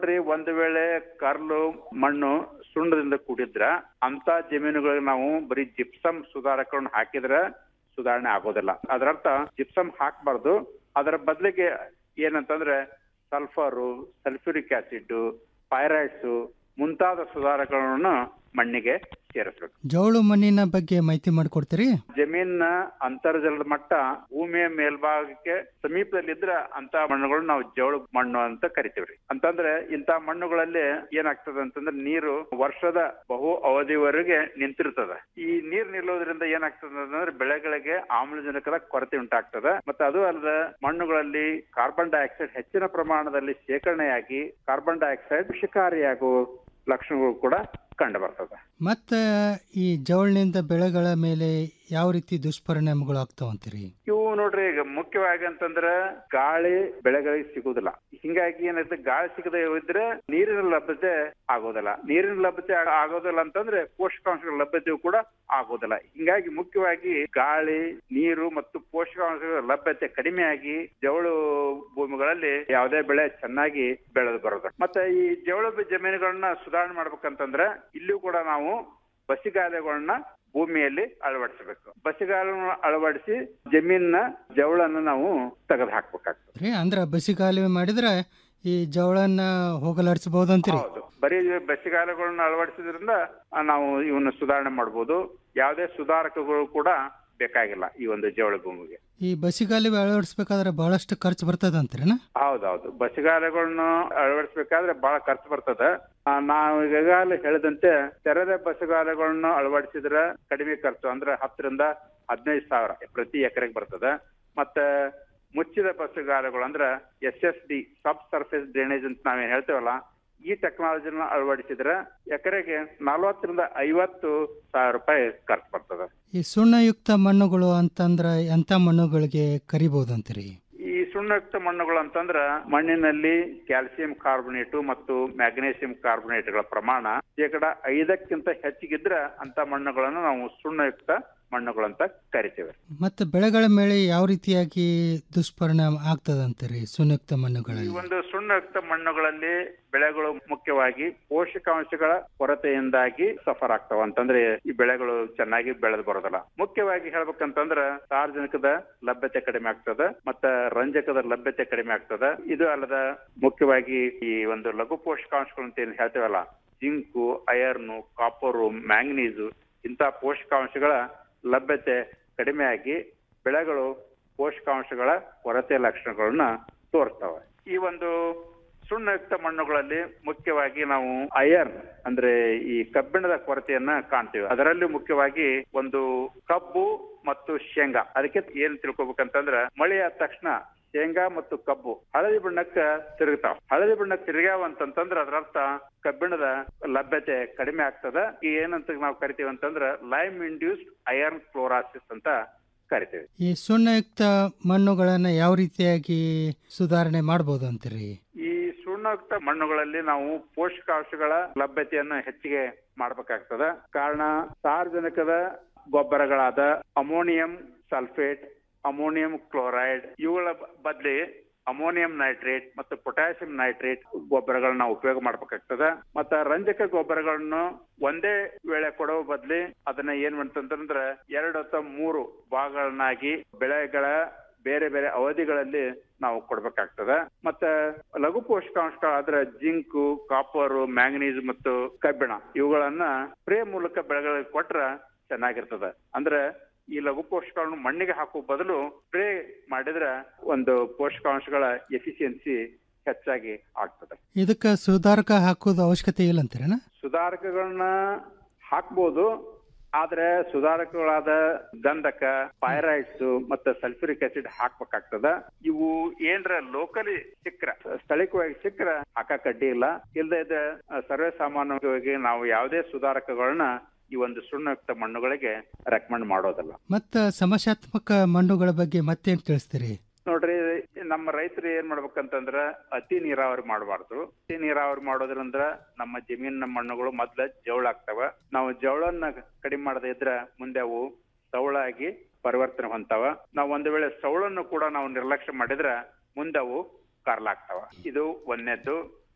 ನೋಡ್ರಿ ಒಂದ್ ವೇಳೆ ಕರ್ಲು ಮಣ್ಣು ಸುಣ್ಣದಿಂದ ಕೂಡಿದ್ರ ಅಂತ ಜಮೀನುಗಳಿಗೆ ನಾವು ಬರೀ ಜಿಪ್ಸಮ್ ಸುಧಾರಕಗಳನ್ನ ಹಾಕಿದ್ರೆ ಸುಧಾರಣೆ ಆಗೋದಿಲ್ಲ ಅದರರ್ಥ ಜಿಪ್ಸಮ್ ಹಾಕಬಾರ್ದು ಅದರ ಬದಲಿಗೆ ಏನಂತಂದ್ರೆ ಸಲ್ಫರು ಸಲ್ಫ್ಯೂರಿಕ್ ಆಸಿಡ್ ಪೈರೈಡ್ಸ್ ಮುಂತಾದ ಸುಧಾರಕಗಳನ್ನು ಮಣ್ಣಿಗೆ ಸೇರಿಸಬೇಕು ಜೋಳು ಮಣ್ಣಿನ ಬಗ್ಗೆ ಮಾಹಿತಿ ಮಾಡಿಕೊಡ್ತೀರಿ ಜಮೀನಿನ ಅಂತರ್ಜಲದ ಮಟ್ಟ ಭೂಮಿಯ ಮೇಲ್ಭಾಗಕ್ಕೆ ಸಮೀಪದಲ್ಲಿದ್ರ ಅಂತ ಮಣ್ಣುಗಳು ನಾವು ಜೋಳ ಮಣ್ಣು ಅಂತ ಕರಿತೀವ್ರಿ ಅಂತಂದ್ರೆ ಇಂತ ಮಣ್ಣುಗಳಲ್ಲಿ ಏನಾಗ್ತದೆ ಅಂತಂದ್ರೆ ನೀರು ವರ್ಷದ ಬಹು ಅವಧಿವರೆಗೆ ನಿಂತಿರ್ತದ ಈ ನೀರ್ ನಿಲ್ಲೋದ್ರಿಂದ ಏನಾಗ್ತದೆ ಅಂತಂದ್ರೆ ಬೆಳೆಗಳಿಗೆ ಆಮ್ಲಜನಕದ ಕೊರತೆ ಉಂಟಾಗ್ತದೆ ಮತ್ತೆ ಅದು ಅಲ್ಲದೆ ಮಣ್ಣುಗಳಲ್ಲಿ ಕಾರ್ಬನ್ ಡೈಆಕ್ಸೈಡ್ ಹೆಚ್ಚಿನ ಪ್ರಮಾಣದಲ್ಲಿ ಶೇಖರಣೆಯಾಗಿ ಕಾರ್ಬನ್ ಡೈಆಕ್ಸೈಡ್ ವಿಷಕಾರಿಯಾಗುವ ಲಕ್ಷಣಗಳು ಕೂಡ ಕಂಡು ಬರ್ತದೆ ಮತ್ತು ಈ ಜವಳಿನಿಂದ ಬೆಳೆಗಳ ಮೇಲೆ ಯಾವ ರೀತಿ ದುಷ್ಪರಿಣಾಮಗಳು ಆಗ್ತಾವಂತೀರಿ ಇವು ನೋಡ್ರಿ ಈಗ ಮುಖ್ಯವಾಗಿ ಅಂತಂದ್ರ ಗಾಳಿ ಬೆಳೆಗಳಿಗೆ ಸಿಗುದಿಲ್ಲ ಹಿಂಗಾಗಿ ಏನಾಯ್ತು ಗಾಳಿ ಸಿಗದೆ ಇದ್ರೆ ನೀರಿನ ಲಭ್ಯತೆ ಆಗೋದಿಲ್ಲ ನೀರಿನ ಲಭ್ಯತೆ ಆಗ- ಆಗೋದಿಲ್ಲ ಅಂತಂದ್ರೆ ಪೋಷಕಾಂಶಗಳ ಲಭ್ಯತೆಯು ಕೂಡ ಆಗೋದಿಲ್ಲ ಹಿಂಗಾಗಿ ಮುಖ್ಯವಾಗಿ ಗಾಳಿ ನೀರು ಮತ್ತು ಪೋಷಕಾಂಶಗಳ ಲಭ್ಯತೆ ಕಡಿಮೆಯಾಗಿ ಜವಳು ಭೂಮಿಗಳಲ್ಲಿ ಯಾವುದೇ ಬೆಳೆ ಚೆನ್ನಾಗಿ ಬೆಳೆದು ಬರೋದು ಮತ್ತೆ ಈ ಜವಳು ಬಿ- ಜಮೀನುಗಳನ್ನ ಸುಧಾರಣೆ ಮಾಡ್ಬೇಕಂತಂದ್ರೆ ಇಲ್ಲಿಯೂ ಕೂಡ ನಾವು ಬಸಿಗಾಲೆಗಳನ್ನ ಭೂಮಿಯಲ್ಲಿ ಅಳವಡಿಸಬೇಕು ಬಸಿಗಾಲನ್ನು ಅಳವಡಿಸಿ ಜಮೀನಿನ ಜವಳನ್ನು ನಾವು ತೆಗೆದು ಹಾಕ್ಬೇಕಾಗ್ತದೆ ರೀ ಅಂದ್ರೆ ಬಸಿಗಾಲುವೆ ಮಾಡಿದ್ರೆ ಈ ಜವಳನ್ನ ಹೋಗಲಾಡಿಸಬಹುದು ಅಂತೀರಿ ಹೌದು ಬರೀ ಬಸಿಗಾಲಗಳನ್ನ ಅಳವಡಿಸೋದ್ರಿಂದ ಆ, ನಾವು ಇವನ್ನ ಸುಧಾರಣೆ ಮಾಡ್ಬೋದು ಯಾವುದೇ ಸುಧಾರಕಗಳು ಕೂಡ ಬೇಕಾಗಿಲ್ಲ ಈ ಒಂದು ಜವಳ ಭೂಮಿಗೆ ಈ ಬಸಿಗಾಲುವೆ ಅಳವಡಿಸ್ಬೇಕಾದ್ರೆ ಬಹಳಷ್ಟು ಖರ್ಚು ಬರ್ತದ ಅಂತೀರೇನ ಹೌದೌದು ಬಸಿಗಾಲಗಳನ್ನು ಅಳವಡಿಸಬೇಕಾದ್ರೆ ಬಹಳ ಖರ್ಚು ಬರ್ತದೆ ಆ, ನಾವು ಈಗಾಗಲೇ ಹೇಳಿದಂತೆ ತೆರೆದ ಬಸಿಗಾಲಗಳನ್ನು ಅಳವಡಿಸಿದ್ರೆ ಕಡಿಮೆ ಖರ್ಚು ಅಂದ್ರೆ ಹತ್ತರಿಂದ ಹದಿನೈದು ಸಾವಿರ ಪ್ರತಿ ಎಕರೆಗೆ ಬರ್ತದೆ ಮತ್ತೆ ಮುಚ್ಚಿದ ಬಸಿಗಾಲಗಳು ಅಂದ್ರೆ S S D sub surface drainage ಅಂತ ನಾವೇನ್ ಹೇಳ್ತೇವಲ್ಲ ಈ ಟೆಕ್ನಾಲಜಿನ ಅಳವಡಿಸಿದ್ರೆ ಎಕರೆಗೆ ನಲವತ್ತರಿಂದ ಐವತ್ತು ಸಾವಿರ ರೂಪಾಯಿ ಖರ್ಚು ಬರ್ತದೆ ಈ ಸುಣ್ಣಯುಕ್ತ ಮಣ್ಣುಗಳು ಅಂತಂದ್ರೆ ಎಂಥ ಮಣ್ಣುಗಳಿಗೆ ಕರಿಬಹುದು ಈ ಸುಣ್ಣಯುಕ್ತ ಮಣ್ಣುಗಳು ಅಂತಂದ್ರ ಮಣ್ಣಿನಲ್ಲಿ ಕ್ಯಾಲ್ಸಿಯಂ ಕಾರ್ಬೊನೇಟ್ ಮತ್ತು ಮ್ಯಾಗ್ನೇಸಿಯಂ ಕಾರ್ಬೊನೇಟ್ಗಳ ಪ್ರಮಾಣ ಶೇಕಡ ಐದಕ್ಕಿಂತ ಹೆಚ್ಚಿಗಿದ್ರ ಅಂತ ಮಣ್ಣುಗಳನ್ನು ನಾವು ಸುಣ್ಣಯುಕ್ತ ಮಣ್ಣುಗಳಂತ ಕರಿತೇವೆ ಮತ್ತು ಬೆಳೆಗಳ ಮೇಲೆ ಯಾವ ರೀತಿಯಾಗಿ ದುಷ್ಪರಿಣಾಮ ಆಗ್ತದಂತೀರಿ ಸುಣ್ಣಯುಕ್ತ ಈ ಮಣ್ಣುಗಳಲ್ಲಿ ಒಂದು ಸುಣ್ಣಯುಕ್ತ ಮಣ್ಣುಗಳಲ್ಲಿ ಬೆಳೆಗಳು ಮುಖ್ಯವಾಗಿ ಪೋಷಕಾಂಶಗಳ ಕೊರತೆಯಿಂದಾಗಿ ಸಫರ್ ಆಗ್ತಾವ ಅಂತಂದ್ರೆ ಈ ಬೆಳೆಗಳು ಚೆನ್ನಾಗಿ ಬೆಳೆದು ಬರೋದಿಲ್ಲ ಮುಖ್ಯವಾಗಿ ಹೇಳ್ಬೇಕಂತಂದ್ರ ಸಾರ್ವಜನಿಕದ ಲಭ್ಯತೆ ಕಡಿಮೆ ಆಗ್ತದ ಮತ್ತ ರಂಜಕದ ಲಭ್ಯತೆ ಕಡಿಮೆ ಆಗ್ತದ ಇದು ಅಲ್ಲದ ಮುಖ್ಯವಾಗಿ ಈ ಒಂದು ಲಘು ಪೋಷಕಾಂಶಗಳು ಅಂತ ಏನ್ ಹೇಳ್ತೇವಲ್ಲ ಜಿಂಕು ಅಯರ್ನು ಕಾಪರು ಮ್ಯಾಂಗನೀಸು ಇಂಥ ಪೋಷಕಾಂಶಗಳ ಲಭ್ಯತೆ ಕಡಿಮೆಯಾಗಿ ಬೆಳೆಗಳು ಪೋಷಕಾಂಶಗಳ ಕೊರತೆ ಲಕ್ಷಣಗಳನ್ನ ತೋರಿಸ್ತವೆ ಈ ಒಂದು ಸುಣ್ಣಯುಕ್ತ ಮಣ್ಣುಗಳಲ್ಲಿ ಮುಖ್ಯವಾಗಿ ನಾವು ಅಯರ್ನ್ ಅಂದ್ರೆ ಈ ಕಬ್ಬಿಣದ ಕೊರತೆಯನ್ನ ಕಾಣ್ತೀವಿ ಅದರಲ್ಲಿ ಮುಖ್ಯವಾಗಿ ಒಂದು ಕಬ್ಬು ಮತ್ತು ಶೇಂಗಾ ಅದಕ್ಕೆ ಏನ್ ತಿಳ್ಕೊಬೇಕಂತಂದ್ರ ಮಳೆ ಆದ ತಕ್ಷಣ ಶೇಂಗಾ ಮತ್ತು ಕಬ್ಬು ಹಳದಿ ಬಣ್ಣಕ್ಕ ತಿರುಗ್ತಾವ ಹಳದಿ ಬಣ್ಣಕ್ಕೆ ತಿರುಗ್ಯಾವ ಅಂತಂತಂದ್ರ ಅದರ ಅರ್ಥ ಕಬ್ಬಿಣದ ಲಭ್ಯತೆ ಕಡಿಮೆ ಆಗ್ತದ ಈ ಏನಂತ ನಾವು ಕರಿತೀವಿ ಅಂತಂದ್ರ ಲೈಮ್ ಇಂಡ್ಯೂಸ್ಡ್ ಅಯರ್ನ್ ಕ್ಲೋರಾಸಿಸ್ ಅಂತ ಕರಿತೀವಿ ಈ ಸುಣ್ಣಯುಕ್ತ ಮಣ್ಣುಗಳನ್ನು ಯಾವ ರೀತಿಯಾಗಿ ಸುಧಾರಣೆ ಮಾಡ್ಬೋದು ಅಂತೀರಿ ಈ ಸುಣ್ಣಯುಕ್ತ ಮಣ್ಣುಗಳಲ್ಲಿ ನಾವು ಪೋಷಕಾಂಶಗಳ ಲಭ್ಯತೆಯನ್ನು ಹೆಚ್ಚಿಗೆ ಮಾಡಬೇಕಾಗ್ತದ ಕಾರಣ ಸಾರ್ವಜನಿಕದ ಗೊಬ್ಬರಗಳಾದ ಅಮೋನಿಯಂ ಸಲ್ಫೇಟ್ ಅಮೋನಿಯಂ ಕ್ಲೋರೈಡ್ ಇವುಗಳ ಬದಲಿ ಅಮೋನಿಯಂ ನೈಟ್ರೇಟ್ ಮತ್ತು ಪೊಟ್ಯಾಸಿಯಂ ನೈಟ್ರೇಟ್ ಗೊಬ್ಬರಗಳನ್ನ ನಾವು ಉಪಯೋಗ ಮಾಡ್ಬೇಕಾಗ್ತದ ಮತ್ತ ರಂಜಕ ಗೊಬ್ಬರಗಳನ್ನು ಒಂದೇ ವೇಳೆ ಕೊಡುವ ಬದ್ಲಿ ಅದನ್ನ ಏನ್ ಮಾಡ್ತಂತಂದ್ರ ಎರಡು ಅಥವಾ ಮೂರು ಭಾಗಗಳನ್ನಾಗಿ ಬೆಳೆಗಳ ಬೇರೆ ಬೇರೆ ಅವಧಿಗಳಲ್ಲಿ ನಾವು ಕೊಡ್ಬೇಕಾಗ್ತದ ಮತ್ತ ಲಘು ಪೋಷಕಾಂಶಗಳಾದ್ರೆ ಜಿಂಕು ಕಾಪರು ಮ್ಯಾಂಗನೀಸ್ ಮತ್ತು ಕಬ್ಬಿಣ ಇವುಗಳನ್ನ ಸ್ಪ್ರೇ ಮೂಲಕ ಬೆಳೆಗಳಿಗೆ ಕೊಟ್ರ ಚೆನ್ನಾಗಿರ್ತದ ಅಂದ್ರೆ ಈ ಲಘು ಪೋಷಕಗಳನ್ನು ಮಣ್ಣಿಗೆ ಹಾಕುವ ಬದಲು ಸ್ಪ್ರೇ ಮಾಡಿದ್ರೆ ಒಂದು ಪೋಷಕಾಂಶಗಳ ಎಫಿಷಿಯನ್ಸಿ ಹೆಚ್ಚಾಗಿ ಆಗ್ತದೆ ಇದಕ್ಕೆ ಸುಧಾರಕ ಹಾಕೋದು ಅವಶ್ಯಕತೆ ಇಲ್ಲ ಅಂತೀರೇನ ಸುಧಾರಕಗಳನ್ನ ಹಾಕ್ಬೋದು ಆದ್ರೆ ಸುಧಾರಕಗಳಾದ ಗಂಧಕ ಪೈರೈಡ್ಸ್ ಮತ್ತೆ ಸಲ್ಫ್ಯೂರಿಕ್ ಆಸಿಡ್ ಹಾಕ್ಬೇಕಾಗ್ತದ ಇವು ಏನ್ರ ಲೋಕಲಿ ಸಿಕ್ಕ್ರ ಸ್ಥಳೀಯವಾಗಿ ಸಿಕ್ಕ್ರ ಹಾಕಕ್ ಅಡ್ಡಿ ಇಲ್ಲ ಇಲ್ಲದೆ ಇದ್ರೆ ಸರ್ವೇ ಸಾಮಾನ್ಯವಾಗಿ ನಾವು ಯಾವುದೇ ಸುಧಾರಕಗಳನ್ನ ಈ ಒಂದು ಸುಣ್ಣಯುಕ್ತ ಮಣ್ಣುಗಳಿಗೆ ರೆಕಮೆಂಡ್ ಮಾಡೋದಲ್ಲ ಮತ್ತು ಸಮಸ್ಯಾತ್ಮಕ ಮಣ್ಣುಗಳ ಬಗ್ಗೆ ಮತ್ತೇನು ತಿಳಿಸ್ತೀರಿ ನೋಡ್ರಿ ನಮ್ಮ ರೈತರು ಏನ್ ಮಾಡ್ಬೇಕಂತಂದ್ರ ಅತಿ ನೀರಾವರಿ ಮಾಡಬಾರ್ದು ಅತಿ ನೀರಾವರಿ ಮಾಡೋದ್ರಿಂದ ನಮ್ಮ ಜಮೀನಿನ ಮಣ್ಣುಗಳು ಮೊದ್ಲ ಜವಳ ಆಗ್ತಾವ ನಾವು ಜವಳನ್ನ ಕಡಿಮೆ ಮಾಡದೇ ಇದ್ರ ಮುಂದೆ ಅವು ಸವಳಾಗಿ ಪರಿವರ್ತನೆ ಹೊಂತಾವ ನಾವು ಒಂದು ವೇಳೆ ಸವಳನ್ನು ಕೂಡ ನಾವು ನಿರ್ಲಕ್ಷ್ಯ ಮಾಡಿದ್ರ ಮುಂದೆ ಅವು ಕಾರ್ಲಾಗ್ತಾವ ಇದು ಒಂದನೇದ್ದು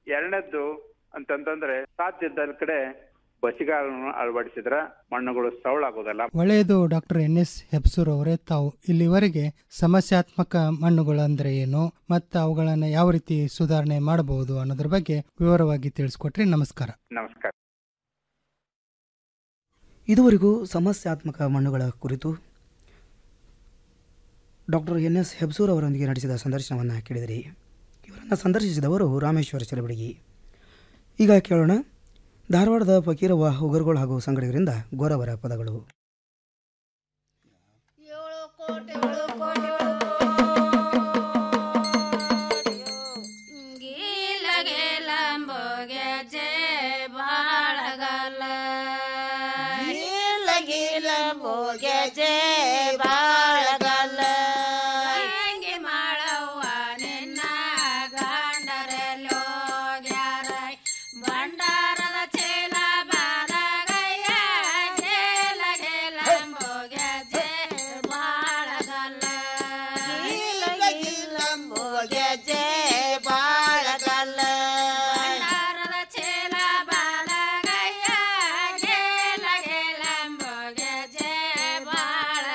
ಎರಡನೇದ್ದು ಅಂತಂತಂದ್ರೆ ಸಾಧ್ಯ ಇದ್ದ ಕಡೆ ಬಸಿಗಾಲನ್ನು ಅಳವಡಿಸಿದ್ರ ಮಣ್ಣುಗಳು ಸವಳಾಗೋದಲ್ಲ ಒಳ್ಳೆಯದು ಡಾಕ್ಟರ್ ಎನ್ ಎಸ್ ಹೆಬ್ಸೂರ್ ಅವರೇ ತಾವು ಇಲ್ಲಿವರೆಗೆ ಸಮಸ್ಯಾತ್ಮಕ ಮಣ್ಣುಗಳು ಅಂದ್ರೆ ಏನು ಮತ್ತು ಅವುಗಳನ್ನು ಯಾವ ರೀತಿ ಸುಧಾರಣೆ ಮಾಡಬಹುದು ಅನ್ನೋದ್ರ ಬಗ್ಗೆ ವಿವರವಾಗಿ ತಿಳಿಸ್ಕೊಟ್ರಿ ನಮಸ್ಕಾರ ನಮಸ್ಕಾರ ಇದುವರೆಗೂ ಸಮಸ್ಯಾತ್ಮಕ ಮಣ್ಣುಗಳ ಕುರಿತು ಡಾಕ್ಟರ್ ಎನ್ ಎಸ್ ಹೆಬ್ಸೂರ್ ಅವರೊಂದಿಗೆ ನಡೆಸಿದ ಸಂದರ್ಶನವನ್ನು ಕೇಳಿದಿರಿ ಇವರನ್ನು ಸಂದರ್ಶಿಸಿದವರು ರಾಮೇಶ್ವರ ಚಲಬಡಗಿ ಈಗ ಕೇಳೋಣ ಧಾರವಾಡದ ಫಕೀರವ್ವ ಉಗರ್ಗೋಳ್ ಹಾಗೂ ಸಂಗಡಿಗರಿಂದ ಗೋರವರ ಪದಗಳು ಗೀಲ ಗೀಲಂಬೋಗೆ ಜೇ ಬಾಳಗಲ್ಲ ಗೀಲ ಗೀಲಂಬೋಗೆ ಜೇ ಬಾಳಗಲ್ಲ ಹೆಂಗೆ ಮಾಡವ್ವ ನಿನ್ನ ಗಂಡರೆಲ್ಲೋ ಗ್ಯಾರ ಭಂಡಾರದ ಚೀಲ ಬಾದಗಯ್ಯ ಗೀಲ ಗೀಲಂಬೋಗೆ ಜೇ ಬಾಳಗಲ್ಲ ಗೀಲ ಗೀಲಂಬೋಗೆ ಜೇ ಬಾಳಗಲ್ಲ ಭಂಡಾರದ ಚೀಲ ಬಾದಗಯ್ಯ ಗೀಲ ಗೀಲಂಬೋಗೆ ಜೇ ಬಾಳ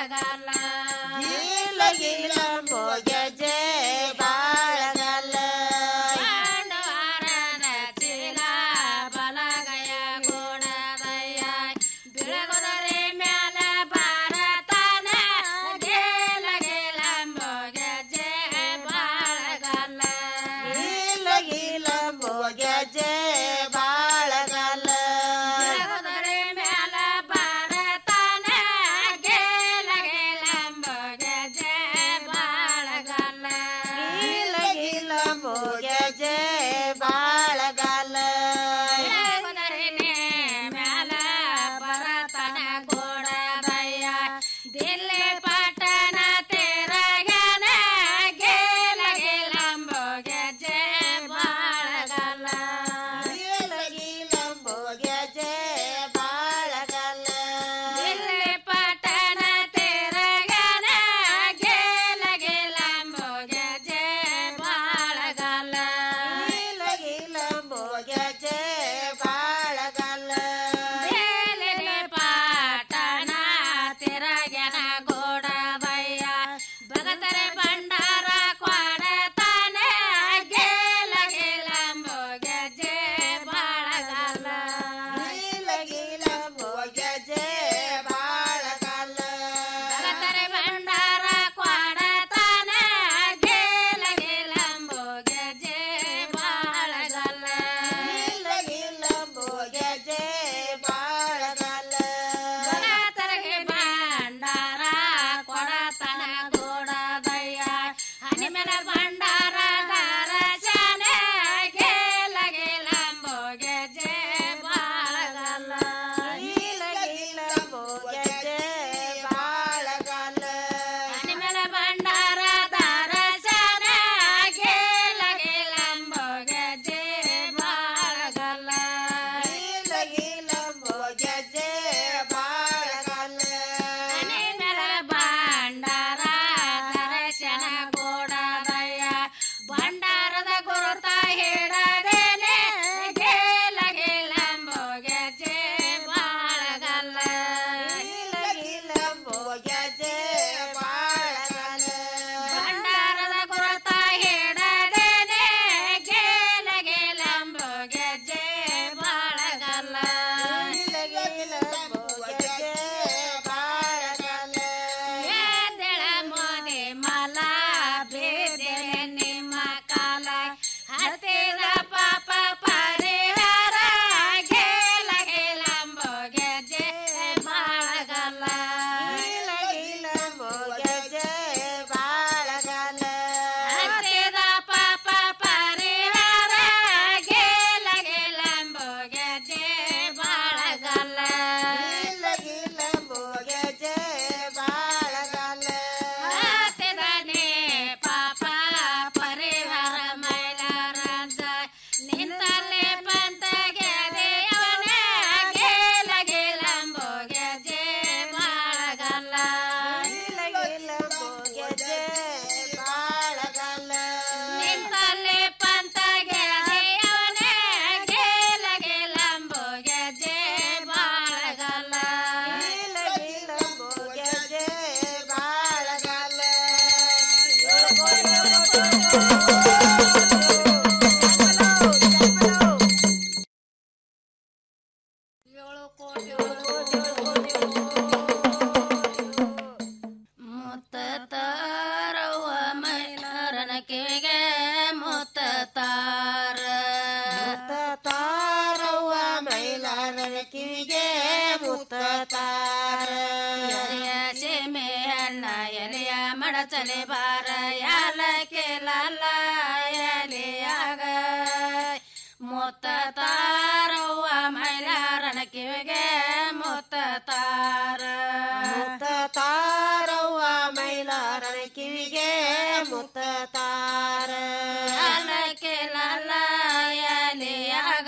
ಎಲೆ ಬಾರ ಯಾಲಕ್ಕೆ ಲಾಲ ಎಲೆಯಾಗ ಮುತ್ತ ತಾರವ್ವ ಮೈಲಾರನ ಕಿವಿಗೆ ಮುತ್ತ ತಾರ ಮುತ್ತ ತಾರವ್ವ ಮೈಲಾರನ ಕಿವಿಗೆ ಮುತ್ತ ತಾರ ಯಾಲಕ್ಕೆ ಲಾಲ ಎಲೆಯಾಗ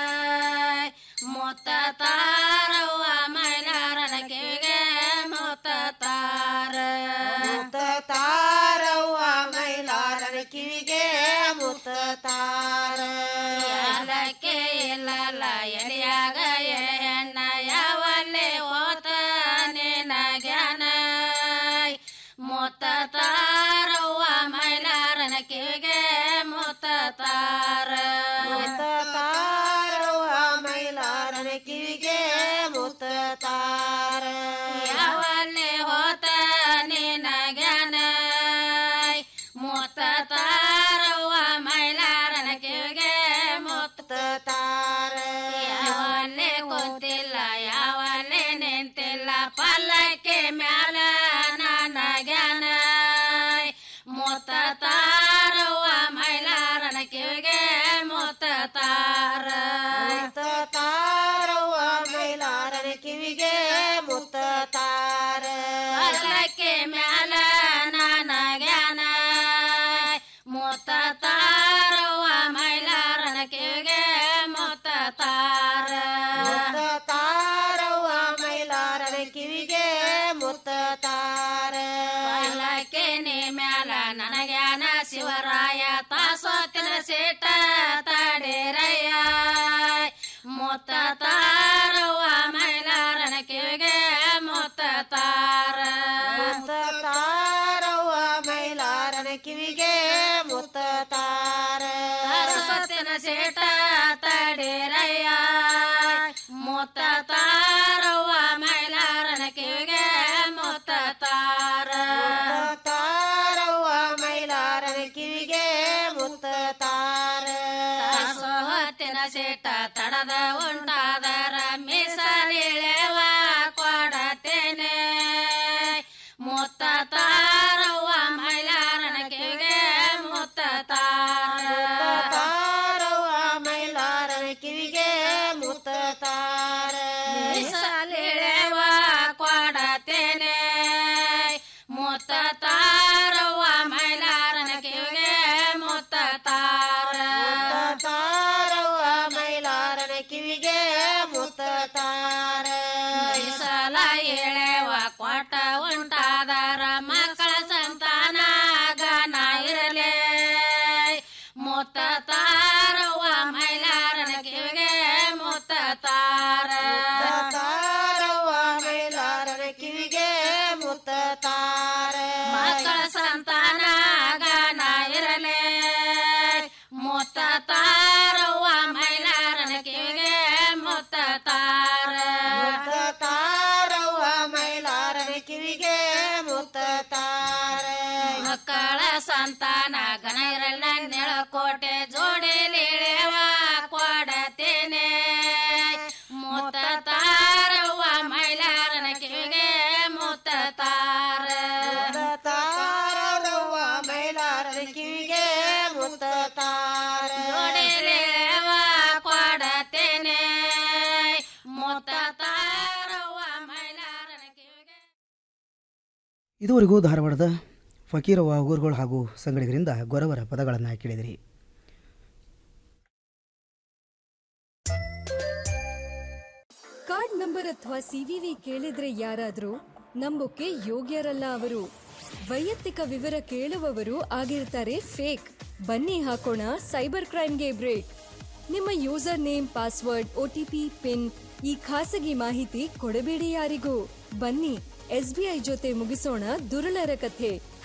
ಮುತ್ತ ತಾರವ್ವ ಮೈಲಾರನ ಕಿವಿಗೆ ಮುತ್ತ ತಾರ ಮುತ್ತ ತಾರವ್ವ ಮೈಲಾರನ ಕಿವಿಗೆ ಮುತ್ತ ತಾರ ಯಾಲಕ್ಕೆ ಇಲ್ಲಲ್ಲ ಎಲೆಯಾಗ ಎಲೆಯನ್ನ ಯಾವಲ್ಲೇ ಓತ ಜ್ಞಾನ ಮುತ್ತ ತಾರವ್ವ ಮೈಲಾರನ ಕಿವಿಗೆ ಮುತ್ತ ತಾರ ಮುತ್ತ ತಾರವ್ವ ಮೈಲಾರನ ಕಿವಿಗೆ ಮುತ್ತ ತಾರ ಯಾವಲ್ಲೇ ಹೋತ ನಿನ ಜ್ಞಾನ ಮುತ್ತ ತಾರವ್ವ ಮೈಲಾರನ ಕಿವಿಗೆ ಮುತ್ತ ತಾರ ಯಾವಲ್ಲೇ ಕುಂತಿಲ್ಲ ಯಾವಲ್ಲೇ ನಿಂತಿಲ್ಲ ಪಲ್ಲಕ್ಕೆ ಮ್ಯಾಲ ನನ್ನ ಜ್ಞಾನ ಮುತ್ತ ತಾರವ್ವ ಮೈಲಾರನ ಕಿವಿಗೆ ಮುತ್ತ ತಾರ ಮುತ್ತ ತಾರವ್ವ ಮೈಲಾರನ ಕಿವಿಗೆ ಮುತ್ತ ತಾರ ಪಲ್ಲಕ್ಕೆ ಮ್ಯಾಲ ನನ್ನ ಜ್ಞಾನ ಮುತ್ತ ತಾರವ್ವ ಮೈಲಾರನ ಕಿವಿಗೆ ಮುತ್ತ ತಾರ ಮುತ್ತ ತಾರವ್ವ ಮೈಲಾರನ ಕಿವಿಗೆ ಮುತ್ತ ತಾರ ಪಲ್ಲಕ್ಕೆ ನೀ ಮ್ಯಾಲ ನನಗ್ಯಾನ ಶಿವರಾಯ ತಾಸೋತಿನ ಸೇಟ ತಡೇರಯ್ಯ ಮುತ್ತ ತಾರವ್ವ ಮೈಲಾರನ ಕಿವಿಗೆ ಮುತ್ತ ತಾರ ಮುತ್ತ ತಾರವ್ವ ಮೈಲಾರನ ಕಿವಿಗೆ ಮುತ್ತ ತಾರ ಸರಸ್ವತಿನ ಸೇಟ ತಡೇರಯ್ಯ ಮುತ್ತ ತಾರವ್ವ ಮೈಲಾರನ ಕಿವಿಗೆ ಮುತ್ತ ತಾರ ತಾರವ್ವ ಮೈಲಾರನ ಕಿವಿಗೆ ಮುತ್ತ ತಾರ ಸೋಹತ್ತಿನ ಸೇಟ ತಡದ ಉಂಟಾದರ ಮೀಸಲಿಳೆವ ಕೊಡತೇನೆ ಮುತ್ತ ತಾರವ್ವ ಮೈಲಾರನ ಕಿವಿಗೆ ಮುತ್ತ ತಾರ ತಾರವ್ವ ಮೈಲಾರನ ಕಿವಿಗೆ ಮುತ್ತ ತಾರ ಮೀಸಲಿಳೆವ ಕೊಡತೇನೆ ಮುತ್ತ ತಾರವ್ವ ಮೈಲಾರನ ಕಿವಿಗೆ ಮುತ್ತ ತಾರ ತಾರವ್ವ ಮೈಲಾರನ ಕಿವಿಗೆ ಮುತ್ತ ತಾರ ಸಲ ಎಳೆವ ಕೊಟ್ಟ ಉಂಟಾದರ ಮಕ್ಕಳ ಸಂತಾನ ಗನ ಇರಲೇ ಮುತ್ತ ತಾರವ್ವ ಮೈಲಾರನ ಕಿವಿಗೆ ಮುತ್ತ ತಾರ ತಾರವ್ವ ಮೈಲಾರನ ಕಿವಿಗೆ ಮುತ್ತ ತಾರ ಮಕ್ಕಳ ಸಂತಾನ ಗನ ಇರಲೇ ಮುತ್ತ ತಾರವ್ವ ಮೈಲಾರನ ಕಿವಿಗೆ ಮುತ್ತ ತಾರ ಮುತ್ತ ತಾರವ್ವ ಮೈಲಾರನ ಕಿವಿಗೆ ಮುತ್ತ ತಾರ ಮಕ್ಕಳ ಸಂತಾನ ಗಣ ಇರಲ್ಲ ನೆಳಕೋಟೆ ಜೋಡಿಲಿಳೆವ ಕೊಡತೇನೆ ಮುತ್ತ ತಾರವ್ವ ಮೈಲಾರನ ಕಿವಿಗೆ ಮುತ್ತ ತಾರ ತಾರವ್ವ ಮೈಲಾರನ ಕಿವಿಗೆ ಮುತ್ತ ತಾರ ಜೋಡಿಲಿಳೆವ ಕೊಡತೇನೆ ಮುತ್ತ ತಾರವ್ವ ಮೈಲಾರನ ಕಿವಿಗೆ ಇದುವರೆಗೂ ಧಾರವಾಡದ ಫಕೀರವ್ವ ಊರುಗಳು ಹಾಗೂ ಸಂಗಡಿಗರಿಂದ ಗೊರವರ ಪದಗಳನ್ನು ಕೇಳಿದಿರಿ ಕಾರ್ಡ್ ನಂಬರ್ ಅಥವಾ ಸಿವಿವಿ ಕೇಳಿದ್ರೆ ಯಾರಾದ್ರೂ ನಂಬೋಕೆ ಯೋಗ್ಯರಲ್ಲ ಅವರು ವೈಯಕ್ತಿಕ ವಿವರ ಕೇಳುವವರು ಆಗಿರ್ತಾರೆ ಫೇಕ್ ಬನ್ನಿ ಹಾಕೋಣ ಸೈಬರ್ ಕ್ರೈಮ್ಗೆ ಬ್ರೇಕ್ ನಿಮ್ಮ user name password OTP PIN ಈ ಖಾಸಗಿ ಮಾಹಿತಿ ಕೊಡಬೇಡಿ ಯಾರಿಗೂ ಬನ್ನಿ ಎಸ್ಬಿಐ ಜೊತೆ ಮುಗಿಸೋಣ ದುರುಳರ ಕಥೆ